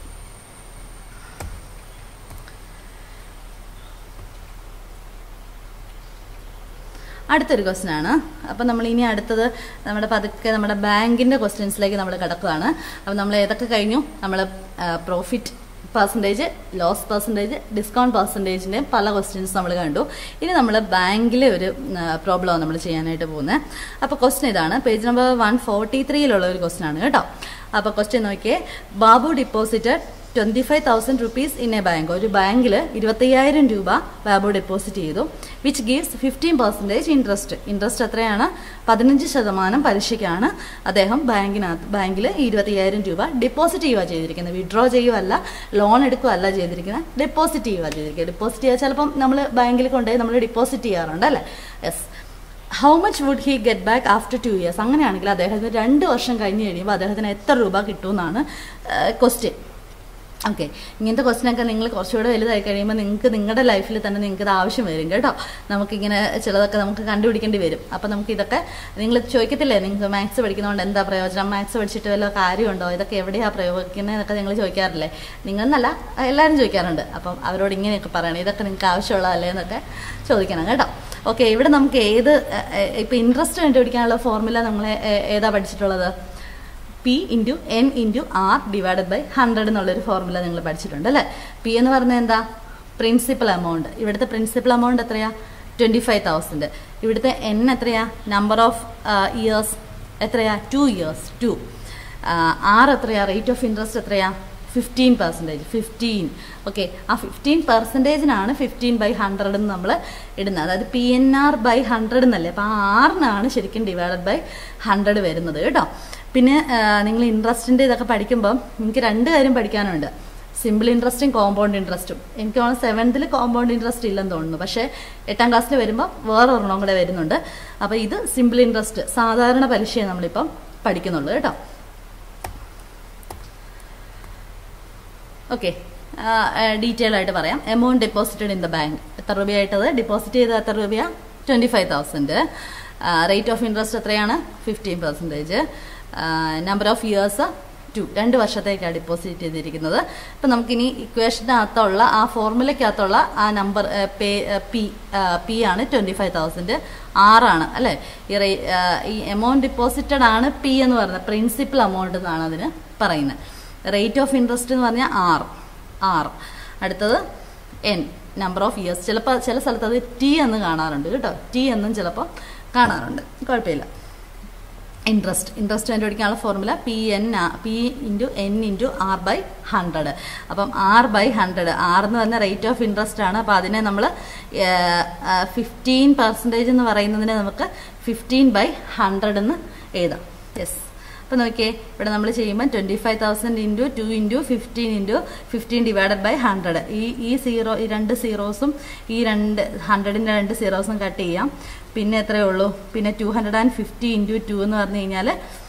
അടുത്തൊരു ക്വസ്റ്റ്യൻ ആണ് അപ്പം നമ്മൾ ഇനി അടുത്തത് നമ്മുടെ പതുക്കെ നമ്മുടെ ബാങ്കിൻ്റെ ക്വസ്റ്റ്യൻസിലേക്ക് നമ്മൾ കിടക്കുകയാണ് അപ്പം നമ്മൾ ഏതൊക്കെ കഴിഞ്ഞു നമ്മൾ profit percentage loss percentage discount പെർസെൻറ്റേജിൻ്റെ പല ക്വസ്റ്റ്യൻസ് നമ്മൾ കണ്ടു ഇനി നമ്മൾ ബാങ്കിലെ ഒരു പ്രോബ്ലമാണ് നമ്മൾ ചെയ്യാനായിട്ട് പോകുന്നത് അപ്പോൾ ക്വസ്റ്റ്യൻ ഇതാണ് പേജ് നമ്പർ വൺ ഫോർട്ടി ത്രീയിലുള്ള ഒരു ക്വസ്റ്റ്യൻ ആണ് കേട്ടോ അപ്പോൾ ക്വസ്റ്റ്യൻ നോക്കിയേ Babu deposited twenty five thousand rupees in a bank ഒരു ബാങ്കിൽ ഇരുപത്തയ്യായിരം രൂപ ബാബു ഡെപ്പോസിറ്റ് ചെയ്തു which gives fifteen percentage interest interest എത്രയാണ് പതിനഞ്ച് ശതമാനം പലിശയ്ക്കാണ് അദ്ദേഹം ബാങ്കിനകത്ത് ബാങ്കിൽ ഇരുപത്തയ്യായിരം രൂപ ഡെപ്പോസിറ്റ് ചെയ്യുക ചെയ്തിരിക്കുന്നത് വിഡ്രോ ചെയ്യുകയല്ല ലോൺ എടുക്കുകയല്ല ചെയ്തിരിക്കുന്നത് ഡെപ്പോസിറ്റ് ചെയ്യുക ചെയ്തിരിക്കുന്നത് ഡെപ്പോസിറ്റ് ചെയ്യുക ചിലപ്പം നമ്മൾ ബാങ്കിൽ കൊണ്ടുപോയി നമ്മൾ ഡെപ്പോസിറ്റ് ചെയ്യാറുണ്ട് അല്ലേ yes how much would he get back after two years അങ്ങനെയാണെങ്കിൽ അദ്ദേഹത്തിന് രണ്ട് വർഷം കഴിഞ്ഞ് കഴിയുമ്പോൾ അദ്ദേഹത്തിന് എത്ര രൂപ കിട്ടുമെന്നാണ് ക്വസ്റ്റ്യൻ ഓക്കെ ഇങ്ങനത്തെ ക്വസ്റ്റ്യനൊക്കെ നിങ്ങൾ കുറച്ചുകൂടെ വലുതായി കഴിയുമ്പോൾ നിങ്ങൾക്ക് നിങ്ങളുടെ ലൈഫിൽ തന്നെ നിങ്ങൾക്ക് ഇത് ആവശ്യം വരും കേട്ടോ നമുക്കിങ്ങനെ ചിലതൊക്കെ നമുക്ക് കണ്ടുപിടിക്കേണ്ടി വരും അപ്പോൾ നമുക്ക് ഇതൊക്കെ നിങ്ങൾ ചോദിക്കത്തില്ലേ നിങ്ങൾക്ക് മാത്സ് പഠിക്കുന്നതുകൊണ്ട് എന്താ പ്രയോജനം മാത്സ് പഠിച്ചിട്ട് വല്ല കാര്യമുണ്ടോ ഇതൊക്കെ എവിടെയാണ് പ്രയോഗിക്കുന്നതെന്നൊക്കെ നിങ്ങൾ ചോദിക്കാറില്ലേ നിങ്ങളെന്നല്ല എല്ലാവരും ചോദിക്കാറുണ്ട് അപ്പം അവരോട് ഇങ്ങനെയൊക്കെ പറയണം ഇതൊക്കെ നിങ്ങൾക്ക് ആവശ്യമുള്ളതല്ലേ എന്നൊക്കെ ചോദിക്കണം കേട്ടോ ഓക്കെ ഇവിടെ നമുക്ക് ഏത് ഇപ്പോൾ ഇൻട്രസ്റ്റ് കണ്ടുപിടിക്കാനുള്ള ഫോർമുല നമ്മൾ ഏതാ പഠിച്ചിട്ടുള്ളത് P into N into R divided by hundred എന്നുള്ളൊരു ഫോർമുല നിങ്ങൾ പഠിച്ചിട്ടുണ്ട് അല്ലേ പി എന്ന് പറഞ്ഞാൽ എന്താ പ്രിൻസിപ്പൽ എമൗണ്ട് ഇവിടുത്തെ പ്രിൻസിപ്പൽ എമൗണ്ട് എത്രയാ ട്വൻറ്റി ഫൈവ് തൗസൻഡ് ഇവിടുത്തെ എൻ എത്രയാ നമ്പർ ഓഫ് ഇയേഴ്സ് എത്രയാ ടു ഇയേഴ്സ് ടു ആർ എത്രയാ റേറ്റ് ഓഫ് ഇൻട്രസ്റ്റ് എത്രയാ ഫിഫ്റ്റീൻ പെർസെൻറ്റേജ് ഫിഫ്റ്റീൻ ഓക്കെ ആ ഫിഫ്റ്റീൻ പെർസെൻറ്റേജിനാണ് ഫിഫ്റ്റീൻ ബൈ ഹൺഡ്രഡ് എന്ന് നമ്മൾ ഇടുന്നത് അതായത് P N R by hundred എന്നല്ലേ അപ്പോൾ ആ ആറിനാണ് ശരിക്കും ഡിവൈഡഡ് ബൈ ഹൺഡ്രഡ് വരുന്നത് കേട്ടോ പിന്നെ നിങ്ങൾ ഇൻട്രസ്റ്റിൻ്റെ ഇതൊക്കെ പഠിക്കുമ്പോൾ നിങ്ങൾക്ക് രണ്ട് കാര്യം പഠിക്കാനുണ്ട് സിമ്പിൾ ഇൻട്രസ്റ്റും കോമ്പൗണ്ട് ഇൻട്രസ്റ്റും എനിക്ക് തോന്നുന്നു സെവൻത്തിൽ കോമ്പൗണ്ട് ഇൻട്രസ്റ്റ് ഇല്ലെന്ന് തോന്നുന്നു പക്ഷേ എട്ടാം ക്ലാസ്സിൽ വരുമ്പോൾ വേറെ ഒരെണ്ണം കൂടെ വരുന്നുണ്ട് അപ്പോൾ ഇത് സിമ്പിൾ ഇൻട്രസ്റ്റ് സാധാരണ പലിശയെ നമ്മളിപ്പം പഠിക്കുന്നുള്ളൂ കേട്ടോ ഓക്കെ ഡീറ്റെയിൽ ആയിട്ട് പറയാം amount deposited in the bank എത്ര രൂപയായിട്ടത് ഡെപ്പോസിറ്റ് ചെയ്തത് എത്ര രൂപയാണ് twenty five thousand rate of interest എത്രയാണ് fifteen percentage number of years two രണ്ട് വർഷത്തേക്കാണ് ഡെപ്പോസിറ്റ് ചെയ്തിരിക്കുന്നത് അപ്പം നമുക്കിനി ഇക്വേഷനകത്തുള്ള ആ ഫോർമുലയ്ക്കകത്തുള്ള ആ നമ്പർ പേ പി പി ആണ് ട്വൻറ്റി ഫൈവ് തൗസൻഡ് ആറാണ് അല്ലേ ഈ റേ ഈ എമൗണ്ട് ഡെപ്പോസിറ്റഡ് ആണ് പി എന്ന് പറയുന്നത് പ്രിൻസിപ്പൽ എമൗണ്ട് എന്നാണ് അതിന് പറയുന്നത് റേറ്റ് ഓഫ് ഇൻട്രസ്റ്റ് എന്ന് പറഞ്ഞാൽ ആർ ആർ അടുത്തത് എൻ നമ്പർ ഓഫ് ഇയേഴ്സ് ചിലപ്പോൾ ചില സ്ഥലത്ത് അത് ടി എന്ന് കാണാറുണ്ട് കേട്ടോ ടി എന്നും ചിലപ്പോൾ കാണാറുണ്ട് കുഴപ്പമില്ല ഇൻട്രസ്റ്റ് ഇൻട്രസ്റ്റ് കണ്ടുപിടിക്കാനുള്ള formula P N P into N into R by hundred അപ്പം ആർ ബൈ ഹൺഡ്രഡ് ആർ എന്ന് പറഞ്ഞ റേറ്റ് ഓഫ് ഇൻട്രസ്റ്റ് ആണ് അപ്പോൾ അതിനെ നമ്മൾ ഫിഫ്റ്റീൻ പെർസെൻറ്റേജ് എന്ന് പറയുന്നതിനെ നമുക്ക് ഫിഫ്റ്റീൻ ബൈ ഹൺഡ്രഡ് എന്ന് എഴുതാം യെസ് അപ്പോൾ നോക്കിയേ ഇവിടെ നമ്മൾ ചെയ്യുമ്പോൾ twenty five thousand into two into fifteen into fifteen divided by hundred ഈ ഈ സീറോ ഈ രണ്ട് സീറോസും ഈ രണ്ട് ഹൺഡ്രഡിൻ്റെ രണ്ട് സീറോസും കട്ട് ചെയ്യാം പിന്നെ എത്രയേ ഉള്ളൂ പിന്നെ two hundred and fifty into two എന്ന് പറഞ്ഞു കഴിഞ്ഞാൽ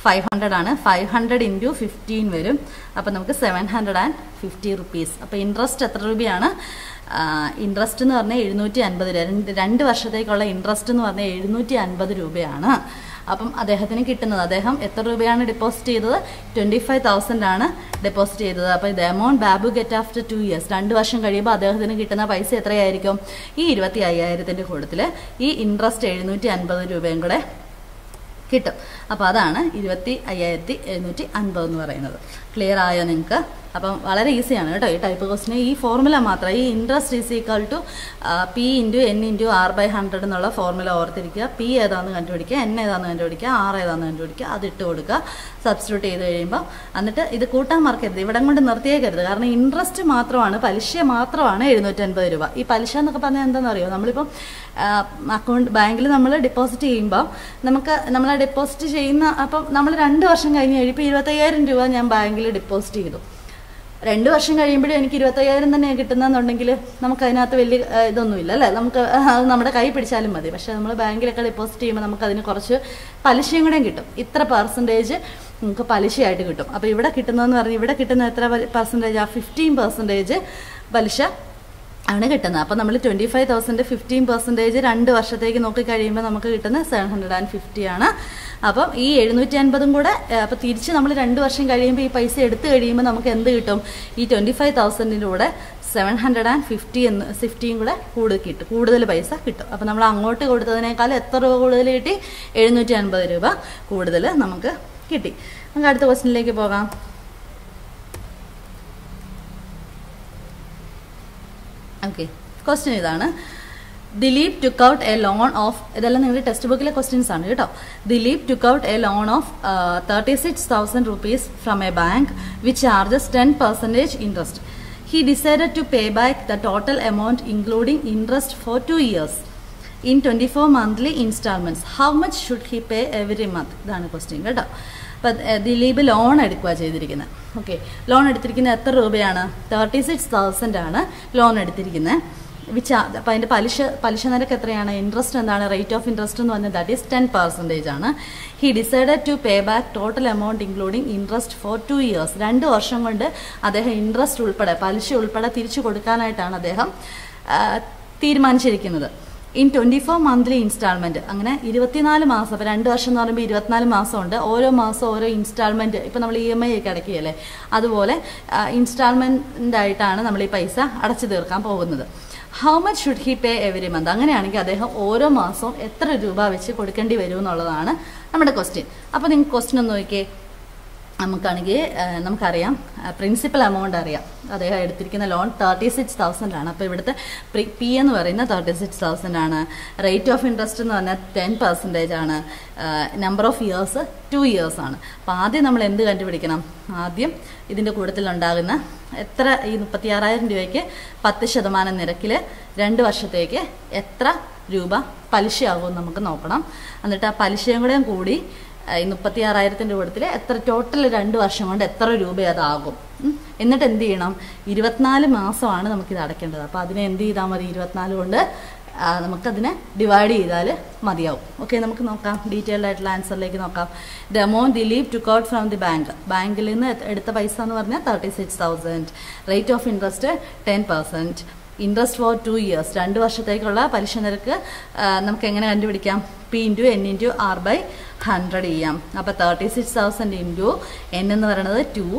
ഫൈവ് ഹൺഡ്രഡ് ആണ് ഫൈവ് ഹൺഡ്രഡ് ഇൻറ്റു ഫിഫ്റ്റീൻ വരും അപ്പം നമുക്ക് seven hundred and fifty rupees അപ്പോൾ ഇൻട്രസ്റ്റ് എത്ര രൂപയാണ് ഇൻട്രസ്റ്റ് എന്ന് പറഞ്ഞാൽ എഴുന്നൂറ്റി അൻപത് രൂപ രണ്ട് രണ്ട് വർഷത്തേക്കുള്ള ഇൻട്രസ്റ്റ് എന്ന് പറഞ്ഞാൽ എഴുന്നൂറ്റി അൻപത് രൂപയാണ് അപ്പം അദ്ദേഹത്തിന് കിട്ടുന്നത് അദ്ദേഹം എത്ര രൂപയാണ് ഡെപ്പോസിറ്റ് ചെയ്തത് ട്വൻറ്റി ഫൈവ് തൗസൻഡ് ആണ് ഡെപ്പോസിറ്റ് ചെയ്തത് അപ്പോൾ ഇത് amount Babu get after two years രണ്ട് വർഷം കഴിയുമ്പോൾ അദ്ദേഹത്തിന് കിട്ടുന്ന പൈസ എത്രയായിരിക്കും ഈ ഇരുപത്തി അയ്യായിരത്തിൻ്റെ കൂട്ടത്തിൽ ഈ ഇൻട്രസ്റ്റ് എഴുന്നൂറ്റി അൻപത് രൂപയും കൂടെ കിട്ടും അപ്പോൾ അതാണ് ഇരുപത്തി അയ്യായിരത്തി എഴുന്നൂറ്റി അൻപത് എന്ന് പറയുന്നത് ക്ലിയർ ആയോ നിങ്ങൾക്ക് അപ്പം വളരെ ഈസിയാണ് കേട്ടോ ഈ ടൈപ്പ് ക്വസ്റ്റിന് ഈ ഫോർമുല മാത്രം ഈ interest is equal to P into N into R by hundred എന്നുള്ള ഫോർമുല ഓർത്തിരിക്കുക പി ഏതാണെന്ന് കണ്ടുപിടിക്കുക എൻ ഏതാണെന്ന് കണ്ടുപിടിക്കുക ആർ ഏതാണെന്ന് കണ്ടുപിടിക്കുക അത് ഇട്ട് കൊടുക്കുക സബ്സ്റ്റിറ്റ്യൂട്ട് ചെയ്ത് കഴിയുമ്പോൾ എന്നിട്ട് ഇത് കൂട്ടാൻ മറക്കരുത് ഇവിടം കൊണ്ട് നിർത്തിയേക്കരുത് കാരണം ഇൻട്രസ്റ്റ് മാത്രമാണ് പലിശ മാത്രമാണ് എഴുന്നൂറ്റൻപത് രൂപ ഈ പലിശ എന്നൊക്കെ പറഞ്ഞാൽ എന്താണെന്ന് അറിയോ നമ്മളിപ്പം അക്കൗണ്ട് ബാങ്കിൽ നമ്മൾ ഡെപ്പോസിറ്റ് ചെയ്യുമ്പോൾ നമുക്ക് നമ്മൾ ഡെപ്പോസിറ്റ് ചെയ്യുന്ന അപ്പം നമ്മൾ രണ്ട് വർഷം കഴിഞ്ഞ് കഴിയുമ്പോൾ ഇരുപത്തയ്യായിരം രൂപ ഞാൻ ബാങ്കിൽ ഡെപ്പോസിറ്റ് ചെയ്തു രണ്ട് വർഷം കഴിയുമ്പോഴും എനിക്ക് ഇരുപത്തയ്യായിരം തന്നെ കിട്ടുന്നതെന്നുണ്ടെങ്കിൽ നമുക്ക് അതിനകത്ത് വലിയ ആ, ഇതൊന്നുമില്ല അല്ലേ നമുക്ക് അത് നമ്മുടെ കൈ പിടിച്ചാലും മതി പക്ഷേ നമ്മൾ ബാങ്കിലൊക്കെ ഡെപ്പോസിറ്റ് ചെയ്യുമ്പോൾ നമുക്ക് അതിന് കുറച്ച് പലിശയും കൂടെയും കിട്ടും ഇത്ര പെർസെൻറ്റേജ് നമുക്ക് പലിശയായിട്ട് കിട്ടും അപ്പോൾ ഇവിടെ കിട്ടുന്നതെന്ന് പറഞ്ഞാൽ ഇവിടെ കിട്ടുന്ന എത്ര പെർസെൻറ്റേജ് ആ ഫിഫ്റ്റീൻ പെർസെൻറ്റേജ് പലിശ ആണ് കിട്ടുന്നത് അപ്പോൾ നമ്മൾ twenty five thousand fifteen percentage രണ്ട് വർഷത്തേക്ക് നോക്കി കഴിയുമ്പോൾ നമുക്ക് കിട്ടുന്നത് സെവൻ ഹൺഡ്രഡ് ആൻഡ് ഫിഫ്റ്റി ആണ് അപ്പം ഈ എഴുന്നൂറ്റി അൻപതും കൂടെ അപ്പോൾ തിരിച്ച് നമ്മൾ രണ്ട് വർഷം കഴിയുമ്പോൾ ഈ പൈസ എടുത്തു കഴിയുമ്പോൾ നമുക്ക് എന്ത് കിട്ടും ഈ ട്വൻറ്റി ഫൈവ് തൗസൻഡിൻ്റെ കൂടെ സെവൻ ഹൺഡ്രഡ് ആൻഡ് ഫിഫ്റ്റി എന്ന് ഫിഫ്റ്റിയും കൂടെ കൂടുതൽ കിട്ടും കൂടുതൽ പൈസ കിട്ടും അപ്പോൾ നമ്മൾ അങ്ങോട്ട് കൊടുത്തതിനേക്കാൾ എത്ര രൂപ കൂടുതൽ കിട്ടി എഴുന്നൂറ്റി അൻപത് രൂപ കൂടുതൽ നമുക്ക് കിട്ടി നമുക്ക് അടുത്ത ക്വസ്റ്റിനിലേക്ക് പോകാം ഓക്കെ ക്വസ്റ്റ്യൻ ഇതാണ് Dileep took out a loan of ഇതെല്ലാം നിങ്ങളുടെ ടെക്സ്റ്റ് ബുക്കിലെ ക്വസ്റ്റ്യൻസ് ആണ് കേട്ടോ Dileep took out a loan of thirty six thousand rupees from a bank which charges ten percentage interest he decided to pay back the total amount including interest for two years in twenty four monthly instalments how much should he pay every month ഇതാണ് question കേട്ടോ അപ്പം Dileep loan എടുക്കുക ചെയ്തിരിക്കുന്നത് okay loan എടുത്തിരിക്കുന്നത് എത്ര രൂപയാണ് thirty six thousand ആണ് loan എടുത്തിരിക്കുന്നത് വിച്ച് അപ്പം അതിൻ്റെ പലിശ പലിശ നിരക്ക് എത്രയാണ് ഇൻട്രസ്റ്റ് എന്താണ് റേറ്റ് ഓഫ് ഇൻട്രസ്റ്റ് എന്ന് പറഞ്ഞാൽ ദാറ്റ് ഈസ് ടെൻ പെർസെൻറ്റേജ് ആണ് he decided to pay back total amount including interest for two years രണ്ട് വർഷം കൊണ്ട് അദ്ദേഹം ഇൻട്രസ്റ്റ് ഉൾപ്പെടെ പലിശ ഉൾപ്പെടെ തിരിച്ചു കൊടുക്കാനായിട്ടാണ് അദ്ദേഹം ആ, തീരുമാനിച്ചിരിക്കുന്നത് in twenty four monthly instalment അങ്ങനെ ഇരുപത്തിനാല് മാസം അപ്പോൾ രണ്ട് വർഷം എന്ന് പറയുമ്പോൾ ഇരുപത്തിനാല് മാസമുണ്ട് ഓരോ മാസം ഓരോ ഇൻസ്റ്റാൾമെൻറ്റ് ഇപ്പോൾ നമ്മൾ ഇ എം ഐ ഒക്കെ അടയ്ക്കുകയല്ലേ അതുപോലെ ഇൻസ്റ്റാൾമെൻ്റ് ആയിട്ടാണ് നമ്മൾ ഈ പൈസ അടച്ചു തീർക്കാൻ പോകുന്നത് how much should he pay every month അങ്ങനെയാണെങ്കിൽ അദ്ദേഹം ഓരോ മാസവും എത്ര രൂപ വെച്ച് കൊടുക്കേണ്ടി വരും എന്നുള്ളതാണ് നമ്മുടെ ക്വസ്റ്റ്യൻ അപ്പോൾ നിങ്ങൾക്ക് ക്വസ്റ്റ്യൻ ഒന്ന് നോക്കിയേ നമുക്കാണെങ്കിൽ ഏഹ്, നമുക്കറിയാം പ്രിൻസിപ്പൽ എമൗണ്ട് അറിയാം അദ്ദേഹം എടുത്തിരിക്കുന്ന ലോൺ തേർട്ടി സിക്സ് തൗസൻഡ് ആണ് അപ്പോൾ ഇവിടുത്തെ പി എന്ന് പറയുന്നത് തേർട്ടി സിക്സ് തൗസൻഡ് ആണ് റേറ്റ് ഓഫ് ഇൻട്രസ്റ്റ് എന്ന് പറഞ്ഞാൽ ടെൻ പെർസെൻറ്റേജ് ആണ് number of years two years ആണ് അപ്പോൾ ആദ്യം നമ്മൾ എന്ത് കണ്ടുപിടിക്കണം ആദ്യം ഇതിൻ്റെ കൂട്ടത്തിലുണ്ടാകുന്ന എത്ര ഈ മുപ്പത്തി ആറായിരം രൂപയ്ക്ക് പത്ത് ശതമാനം നിരക്കിൽ രണ്ട് വർഷത്തേക്ക് എത്ര രൂപ പലിശയാകും എന്ന് നമുക്ക് നോക്കണം എന്നിട്ട് ആ പലിശയും കൂടെയും കൂടി ഈ മുപ്പത്തി ആറായിരത്തിൻ്റെ കൂട്ടത്തിൽ എത്ര ടോട്ടൽ രണ്ട് വർഷം കൊണ്ട് എത്ര രൂപ അതാകും ഉം. എന്നിട്ട് എന്ത് ചെയ്യണം ഇരുപത്തിനാല് മാസമാണ് നമുക്കിത് അടയ്ക്കേണ്ടത് അപ്പോൾ അതിനെ എന്ത് ചെയ്താൽ മതി ഇരുപത്തിനാല് കൊണ്ട് ആ, നമുക്കതിനെ ഡിവൈഡ് ചെയ്താൽ മതിയാവും ഓക്കെ നമുക്ക് നോക്കാം ഡീറ്റെയിൽഡ് ആയിട്ടുള്ള ആൻസറിലേക്ക് നോക്കാം the amount Dileep took out from the bank ബാങ്കിൽ നിന്ന് എ- എടുത്ത പൈസ എന്ന് പറഞ്ഞാൽ thirty six thousand rate of interest ten percent interest for two years രണ്ട് വർഷത്തേക്കുള്ള പലിശ നിരക്ക് ആ, നമുക്ക് എങ്ങനെ കണ്ടുപിടിക്കാം P into N into R by hundred ചെയ്യാം അപ്പോൾ thirty six thousand into N എന്ന് പറയുന്നത് ടു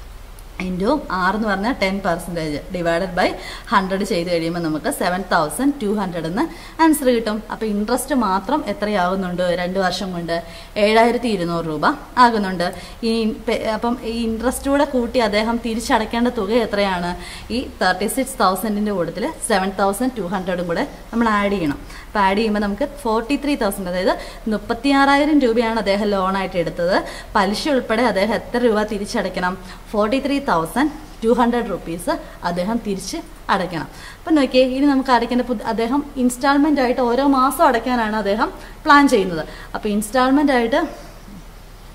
ഇൻറ്റു ആർ എന്ന് പറഞ്ഞാൽ ten percentage divided by hundred ചെയ്ത് കഴിയുമ്പോൾ നമുക്ക് സെവൻ തൗസൻഡ് ടു ഹൺഡ്രഡ് എന്ന് ആൻസർ കിട്ടും അപ്പോൾ ഇൻട്രസ്റ്റ് മാത്രം എത്രയാകുന്നുണ്ട് രണ്ട് വർഷം കൊണ്ട് ഏഴായിരത്തി ഇരുന്നൂറ് രൂപ ആകുന്നുണ്ട് ഈ പെ- അപ്പം ഈ ഇൻട്രസ്റ്റ് കൂടെ കൂട്ടി അദ്ദേഹം തിരിച്ചടയ്ക്കേണ്ട തുക എത്രയാണ് ഈ തേർട്ടി സിക്സ് തൗസൻഡിൻ്റെ കൂട്ടത്തിൽ സെവൻ തൗസൻഡ് ടു ഹൺഡ്രഡും കൂടെ നമ്മൾ ആഡ് ചെയ്യണം അപ്പോൾ ആഡ് ചെയ്യുമ്പോൾ നമുക്ക് ഫോർട്ടി ത്രീ തൗസൻഡ് അതായത് മുപ്പത്തിയാറായിരം രൂപയാണ് അദ്ദേഹം ലോണായിട്ട് എടുത്തത് പലിശ ഉൾപ്പെടെ അദ്ദേഹം എത്ര രൂപ തിരിച്ചടയ്ക്കണം forty three thousand two hundred rupees അദ്ദേഹം തിരിച്ച് അടയ്ക്കണം അപ്പം നോക്കിയേ ഇനി നമുക്ക് അടയ്ക്കേണ്ട പുതി അദ്ദേഹം ഇൻസ്റ്റാൾമെൻ്റ് ആയിട്ട് ഓരോ മാസം അടയ്ക്കാനാണ് അദ്ദേഹം പ്ലാൻ ചെയ്യുന്നത് അപ്പോൾ ഇൻസ്റ്റാൾമെൻ്റ് ആയിട്ട്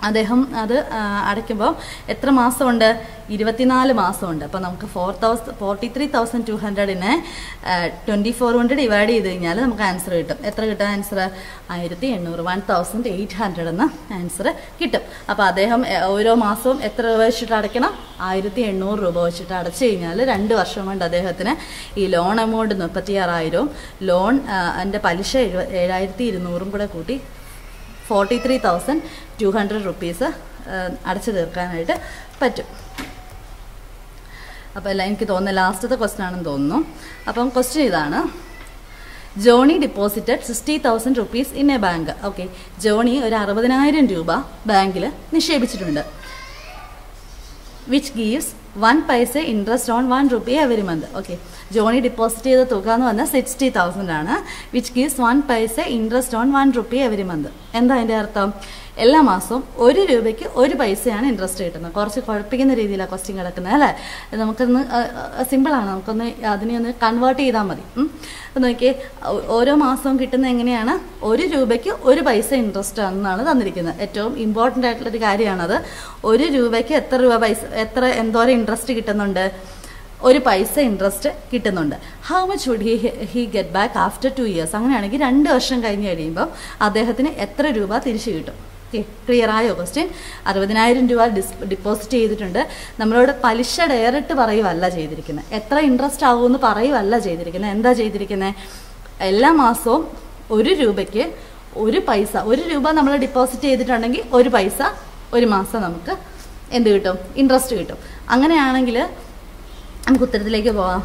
അദ്ദേഹം അത് ആ, അടയ്ക്കുമ്പോൾ എത്ര മാസമുണ്ട് ഇരുപത്തിനാല് മാസമുണ്ട് അപ്പോൾ നമുക്ക് four thousand forty three thousand two ഹൺഡ്രഡിനെ ട്വൻറ്റി ഫോർ കൊണ്ട് ഡിവൈഡ് ചെയ്ത് കഴിഞ്ഞാൽ നമുക്ക് ആൻസർ കിട്ടും എത്ര കിട്ടും ആൻസർ ആയിരത്തി എണ്ണൂറ് വൺ തൗസൻഡ് എയ്റ്റ് ഹൺഡ്രഡ് എന്ന ആൻസർ കിട്ടും അപ്പോൾ അദ്ദേഹം എ, ഓരോ മാസവും എത്ര രൂപ വെച്ചിട്ട് അടയ്ക്കണം ആയിരത്തി എണ്ണൂറ് രൂപ വെച്ചിട്ട് അടച്ചു കഴിഞ്ഞാൽ രണ്ട് വർഷം കൊണ്ട് അദ്ദേഹത്തിന് ഈ ലോൺ എമൗണ്ട് മുപ്പത്തിയാറായിരവും ലോൺ എൻ്റെ പലിശ എഴുപ ഏഴായിരത്തി ഇരുന്നൂറും കൂടെ കൂട്ടി forty three thousand two hundred rupees അടച്ചു തീർക്കാനായിട്ട് പറ്റും അപ്പോൾ എല്ലാം എനിക്ക് തോന്നുന്ന ലാസ്റ്റത്തെ ക്വസ്റ്റൻ ആണെന്ന് തോന്നുന്നു അപ്പം ക്വസ്റ്റ്യൻ ഇതാണ് Johnny deposited sixty thousand rupees in a bank okay Johnny ഒരു അറുപതിനായിരം രൂപ ബാങ്കിൽ നിക്ഷേപിച്ചിട്ടുണ്ട് which gives one paisa interest on one rupee every month okay Johnny deposit ചെയ്ത തുക എന്ന് പറഞ്ഞാൽ സിക്സ്റ്റി തൗസൻഡ് ആണ് which gives one paisa interest on one rupee every month എന്താ അതിൻ്റെ അർത്ഥം എല്ലാ മാസവും ഒരു രൂപയ്ക്ക് ഒരു പൈസയാണ് ഇൻട്രസ്റ്റ് കിട്ടുന്നത് കുറച്ച് കുഴപ്പിക്കുന്ന രീതിയിലാണ് ക്വസ്റ്റ്യൻ കിടക്കുന്നത് അല്ലേ ഇത് നമുക്കൊന്ന് സിമ്പിളാണ് നമുക്കൊന്ന് അതിനെ ഒന്ന് കൺവേർട്ട് ചെയ്താൽ മതി ഉം. അപ്പോൾ നോക്കിയേ ഓ- ഓരോ മാസവും കിട്ടുന്നത് എങ്ങനെയാണ് ഒരു രൂപയ്ക്ക് ഒരു പൈസ ഇൻട്രസ്റ്റ് ആണെന്നാണ് തന്നിരിക്കുന്നത് ഏറ്റവും ഇമ്പോർട്ടൻ്റ് ആയിട്ടുള്ളൊരു കാര്യമാണത് ഒരു രൂപയ്ക്ക് എത്ര രൂപ പൈസ എത്ര എന്തോരം ഇൻട്രസ്റ്റ് കിട്ടുന്നുണ്ട് ഒരു പൈസ ഇൻട്രസ്റ്റ് കിട്ടുന്നുണ്ട് how much would he he get back after two years അങ്ങനെയാണെങ്കിൽ രണ്ട് വർഷം കഴിഞ്ഞ് കഴിയുമ്പോൾ അദ്ദേഹത്തിന് എത്ര രൂപ തിരിച്ചു കിട്ടും ഓക്കെ ക്ലിയർ ആയോ ക്വസ്റ്റ്യൻ അറുപതിനായിരം രൂപ ഡിസ് ഡിപ്പോസിറ്റ് ചെയ്തിട്ടുണ്ട് നമ്മളോട് പലിശ ഡയറക്റ്റ് പറയുവല്ല ചെയ്തിരിക്കുന്നത് എത്ര ഇൻട്രസ്റ്റ് ആകുമെന്ന് പറയുവല്ല ചെയ്തിരിക്കുന്നത് എന്താ ചെയ്തിരിക്കുന്നത് എല്ലാ മാസവും ഒരു രൂപയ്ക്ക് ഒരു പൈസ ഒരു രൂപ നമ്മൾ ഡിപ്പോസിറ്റ് ചെയ്തിട്ടുണ്ടെങ്കിൽ ഒരു പൈസ ഒരു മാസം നമുക്ക് എന്ത് കിട്ടും ഇൻട്രസ്റ്റ് കിട്ടും അങ്ങനെയാണെങ്കിൽ നമുക്ക് ഉത്തരത്തിലേക്ക് പോവാം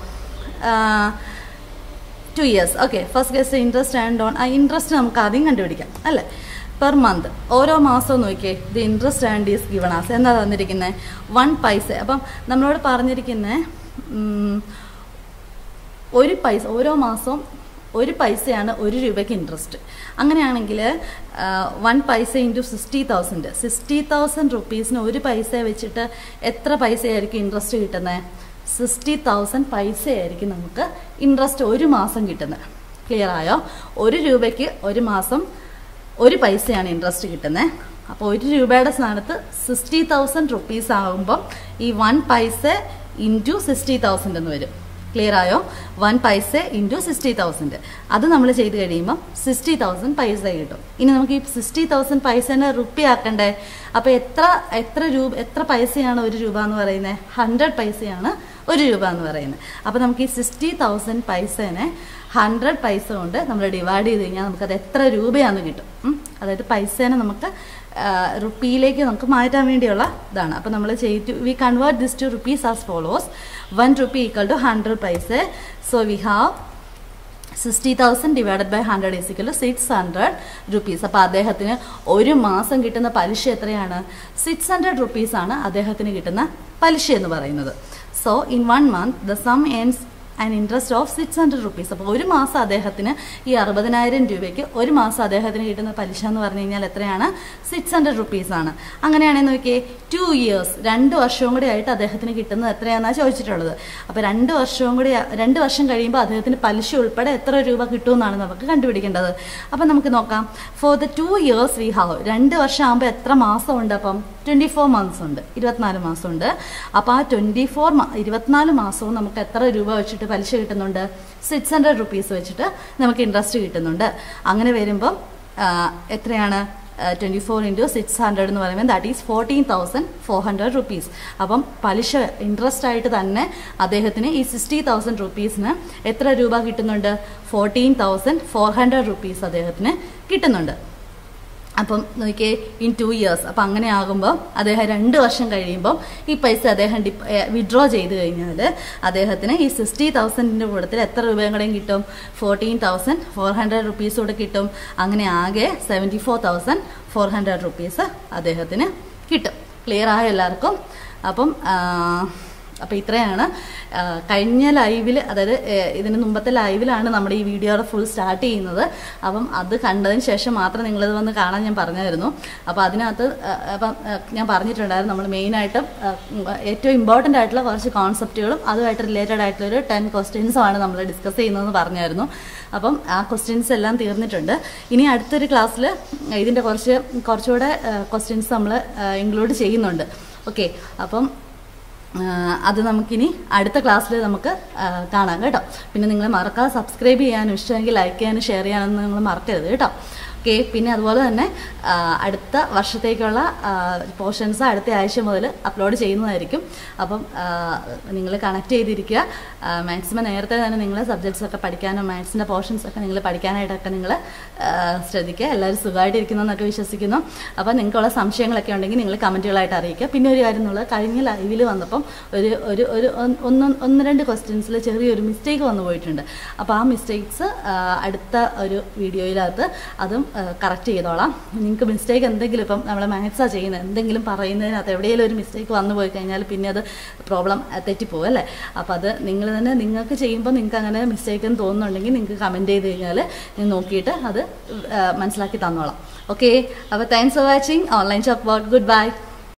two years okay first just interest and on ആ ഇൻട്രസ്റ്റ് നമുക്ക് ആദ്യം കണ്ടുപിടിക്കാം അല്ലേ പെർ മന്ത് ഓരോ മാസവും നോക്കിയേ the interest and is given as എന്താ തന്നിരിക്കുന്നത് വൺ പൈസ അപ്പം നമ്മളോട് പറഞ്ഞിരിക്കുന്നത് ഒരു പൈസ ഓരോ മാസവും ഒരു പൈസയാണ് ഒരു രൂപയ്ക്ക് ഇൻട്രസ്റ്റ് അങ്ങനെയാണെങ്കിൽ one paisa into sixty thousand sixty thousand റുപ്പീസിന് ഒരു പൈസ വെച്ചിട്ട് എത്ര പൈസയായിരിക്കും ഇൻട്രസ്റ്റ് കിട്ടുന്നത് സിക്സ്റ്റി തൗസൻഡ് പൈസയായിരിക്കും നമുക്ക് ഇൻട്രസ്റ്റ് ഒരു മാസം കിട്ടുന്നത് ക്ലിയർ ആയോ ഒരു രൂപയ്ക്ക് ഒരു മാസം ഒരു പൈസയാണ് ഇൻട്രസ്റ്റ് കിട്ടുന്നത് അപ്പോൾ ഒരു രൂപയുടെ സ്ഥാനത്ത് സിക്സ്റ്റി തൗസൻഡ് റുപ്പീസ് ആകുമ്പം ഈ one paisa into sixty thousand എന്ന് വരും ക്ലിയർ ആയോ one paisa into sixty thousand അത് നമ്മൾ ചെയ്ത് കഴിയുമ്പോൾ സിക്സ്റ്റി തൗസൻഡ് പൈസ കിട്ടും ഇനി നമുക്ക് ഈ സിക്സ്റ്റി തൗസൻഡ് പൈസേനെ റുപ്പി ആക്കണ്ടേ അപ്പോൾ എത്ര എത്ര രൂപ എത്ര പൈസയാണ് ഒരു രൂപ എന്ന് പറയുന്നത് ഹൺഡ്രഡ് പൈസയാണ് ഒരു രൂപ എന്ന് പറയുന്നത് അപ്പോൾ നമുക്ക് ഈ സിക്സ്റ്റി തൗസൻഡ് പൈസേനെ ഹൺഡ്രഡ് പൈസ കൊണ്ട് നമ്മൾ ഡിവൈഡ് ചെയ്ത് കഴിഞ്ഞാൽ നമുക്കത് എത്ര രൂപയാണെന്ന് കിട്ടും ഉം. അതായത് പൈസേനെ നമുക്ക് റുപ്പിയിലേക്ക് നമുക്ക് മാറ്റാൻ വേണ്ടിയുള്ള ഇതാണ് അപ്പോൾ നമ്മൾ ചെയ്തു we convert this to rupees as follows one rupee equal to hundred paisa so we have sixty thousand divided by hundred is equal six hundred rupees അപ്പോൾ അദ്ദേഹത്തിന് ഒരു മാസം കിട്ടുന്ന പലിശ എത്രയാണ് സിക്സ് ഹൺഡ്രഡ് റുപ്പീസ് ആണ് അദ്ദേഹത്തിന് കിട്ടുന്ന പലിശ എന്ന് പറയുന്നത് so in one month the sum earns an interest of six hundred rupees അപ്പോൾ ഒരു മാസം അദ്ദേഹത്തിന് ഈ അറുപതിനായിരം രൂപയ്ക്ക് ഒരു മാസം അദ്ദേഹത്തിന് കിട്ടുന്ന പലിശ എന്ന് പറഞ്ഞു കഴിഞ്ഞാൽ എത്രയാണ് സിക്സ് ഹൺഡ്രഡ് റുപ്പീസ് ആണ് അങ്ങനെയാണെന്ന് നോക്കിയേ ടു ഇയേഴ്സ് രണ്ട് വർഷവും കൂടി ആയിട്ട് അദ്ദേഹത്തിന് കിട്ടുന്നത് എത്രയാണെന്നാണ് ചോദിച്ചിട്ടുള്ളത് അപ്പോൾ രണ്ട് വർഷവും കൂടി രണ്ട് വർഷം കഴിയുമ്പോൾ അദ്ദേഹത്തിന് പലിശ ഉൾപ്പെടെ എത്ര രൂപ കിട്ടുമെന്നാണ് നമുക്ക് കണ്ടുപിടിക്കേണ്ടത് അപ്പം നമുക്ക് നോക്കാം for the two years we have രണ്ട് വർഷം ആകുമ്പോൾ എത്ര മാസം ഉണ്ട് അപ്പം ട്വൻറ്റി ഫോർ മന്ത്സ് ഉണ്ട് ഇരുപത്തിനാല് മാസമുണ്ട് അപ്പോൾ ആ ട്വൻറ്റി ഫോർ ഇരുപത്തിനാല് മാസവും നമുക്ക് എത്ര രൂപ വെച്ചിട്ട് പലിശ കിട്ടുന്നുണ്ട് സിക്സ് ഹൺഡ്രഡ് റുപ്പീസ് വെച്ചിട്ട് നമുക്ക് ഇൻട്രസ്റ്റ് കിട്ടുന്നുണ്ട് അങ്ങനെ വരുമ്പം ആ, എത്രയാണ് twenty four into six hundred എന്ന് പറയുമ്പോൾ that is fourteen thousand four hundred rupees അപ്പം പലിശ ഇൻട്രസ്റ്റ് ആയിട്ട് തന്നെ അദ്ദേഹത്തിന് ഈ സിക്സ്റ്റി തൗസൻഡ് റുപ്പീസിന് എത്ര രൂപ കിട്ടുന്നുണ്ട് fourteen thousand four hundred rupees അദ്ദേഹത്തിന് കിട്ടുന്നുണ്ട് അപ്പം നോക്കിയേ ഇൻ ടു ഇയേഴ്സ് അപ്പം അങ്ങനെ ആകുമ്പോൾ അദ്ദേഹം രണ്ട് വർഷം കഴിയുമ്പോൾ ഈ പൈസ അദ്ദേഹം ഡിപ് വിഡ്രോ ചെയ്ത് കഴിഞ്ഞാൽ അദ്ദേഹത്തിന് ഈ സിക്സ്റ്റി തൗസൻഡിൻ്റെ കൂട്ടത്തിൽ എത്ര രൂപയും കൂടെയും കിട്ടും fourteen thousand four hundred rupees കൂടെ കിട്ടും അങ്ങനെ ആകെ seventy four thousand four hundred rupees അദ്ദേഹത്തിന് കിട്ടും ക്ലിയർ ആയോ എല്ലാവർക്കും അപ്പം ആ, അപ്പോൾ ഇത്രയാണ് ആ, കഴിഞ്ഞ ലൈവിൽ അതായത് ഏ, ഇതിന് മുമ്പത്തെ ലൈവിലാണ് നമ്മുടെ ഈ വീഡിയോയുടെ ഫുൾ സ്റ്റാർട്ട് ചെയ്യുന്നത് അപ്പം അത് കണ്ടതിന് ശേഷം മാത്രം നിങ്ങളിത് വന്ന് കാണാൻ ഞാൻ പറഞ്ഞായിരുന്നു അപ്പോൾ അതിനകത്ത് ആ, അപ്പം ആ, ഞാൻ പറഞ്ഞിട്ടുണ്ടായിരുന്നു നമ്മൾ മെയിനായിട്ടും ഏറ്റവും ഇമ്പോർട്ടൻ്റ് ആയിട്ടുള്ള കുറച്ച് കോൺസെപ്റ്റുകളും അതുമായിട്ട് റിലേറ്റഡ് ആയിട്ടുള്ള ഒരു ടെൻ ക്വസ്റ്റ്യൻസുമാണ് നമ്മൾ ഡിസ്കസ് ചെയ്യുന്നതെന്ന് പറഞ്ഞായിരുന്നു അപ്പം ആ ക്വസ്റ്റ്യൻസ് എല്ലാം തീർന്നിട്ടുണ്ട് ഇനി അടുത്തൊരു ക്ലാസ്സിൽ ഇതിൻ്റെ കുറച്ച് കുറച്ചുകൂടെ ക്വസ്റ്റ്യൻസ് നമ്മൾ ഇൻക്ലൂഡ് ചെയ്യുന്നുണ്ട് ഓക്കെ അപ്പം ആ, അത് നമുക്കിനി അടുത്ത ക്ലാസ്സിൽ നമുക്ക് ആ, കാണാം കേട്ടോ പിന്നെ നിങ്ങൾ മറക്കാതെ സബ്സ്ക്രൈബ് ചെയ്യാനും ഇഷ്ടമെങ്കിൽ ലൈക്ക് ചെയ്യാനും ഷെയർ ചെയ്യാനൊന്നും നിങ്ങൾ മറക്കരുത് കേട്ടോ ഓക്കെ പിന്നെ അതുപോലെ തന്നെ ആ, അടുത്ത വർഷത്തേക്കുള്ള പോർഷൻസ് അടുത്ത ആഴ്ച മുതൽ അപ്ലോഡ് ചെയ്യുന്നതായിരിക്കും അപ്പം നിങ്ങൾ കണക്ട് ചെയ്തിരിക്കുക മാക്സിമം നേരത്തെ തന്നെ നിങ്ങൾ സബ്ജക്ട്സ് ഒക്കെ പഠിക്കാനും മാത്സിൻ്റെ പോർഷൻസ് ഒക്കെ നിങ്ങൾ പഠിക്കാനായിട്ടൊക്കെ നിങ്ങൾ ശ്രദ്ധിക്കുക എല്ലാവരും സുഖമായിട്ടിരിക്കുന്നു എന്നൊക്കെ വിശ്വസിക്കുന്നു അപ്പോൾ നിങ്ങൾക്കുള്ള സംശയങ്ങളൊക്കെ ഉണ്ടെങ്കിൽ നിങ്ങൾ കമൻറ്റുകളായിട്ട് അറിയിക്കുക പിന്നെ ഒരു കാര്യം എന്നുള്ളത് കഴിഞ്ഞ ലൈവിൽ വന്നപ്പം ഒരു ഒരു ഒരു ഒന്ന് ഒന്ന് ഒന്ന് രണ്ട് ക്വസ്റ്റ്യൻസിൽ ചെറിയൊരു മിസ്റ്റേക്ക് വന്നു പോയിട്ടുണ്ട് അപ്പോൾ ആ മിസ്റ്റേക്സ് അടുത്ത ഒരു വീഡിയോയിലകത്ത് അതും കറക്റ്റ് ചെയ്തോളാം നിങ്ങൾക്ക് മിസ്റ്റേക്ക് എന്തെങ്കിലും ഇപ്പം നമ്മൾ മാത്സാണ് ചെയ്യുന്നത് എന്തെങ്കിലും പറയുന്നതിനകത്ത് എവിടെയെങ്കിലും ഒരു മിസ്റ്റേക്ക് വന്നു പോയി കഴിഞ്ഞാൽ പിന്നെ അത് പ്രോബ്ലം തെറ്റിപ്പോകും അല്ലേ അപ്പോൾ അത് നിങ്ങൾ തന്നെ നിങ്ങൾക്ക് ചെയ്യുമ്പോൾ നിങ്ങൾക്ക് അങ്ങനെ മിസ്റ്റേക്ക് എന്ന് തോന്നുന്നുണ്ടെങ്കിൽ നിങ്ങൾക്ക് കമൻറ്റ് ചെയ്ത് കഴിഞ്ഞാൽ ഞാൻ നോക്കിയിട്ട് അത് ആ, മനസ്സിലാക്കി തന്നോളാം ഓക്കെ അപ്പോൾ thanks for watching online chalk board good by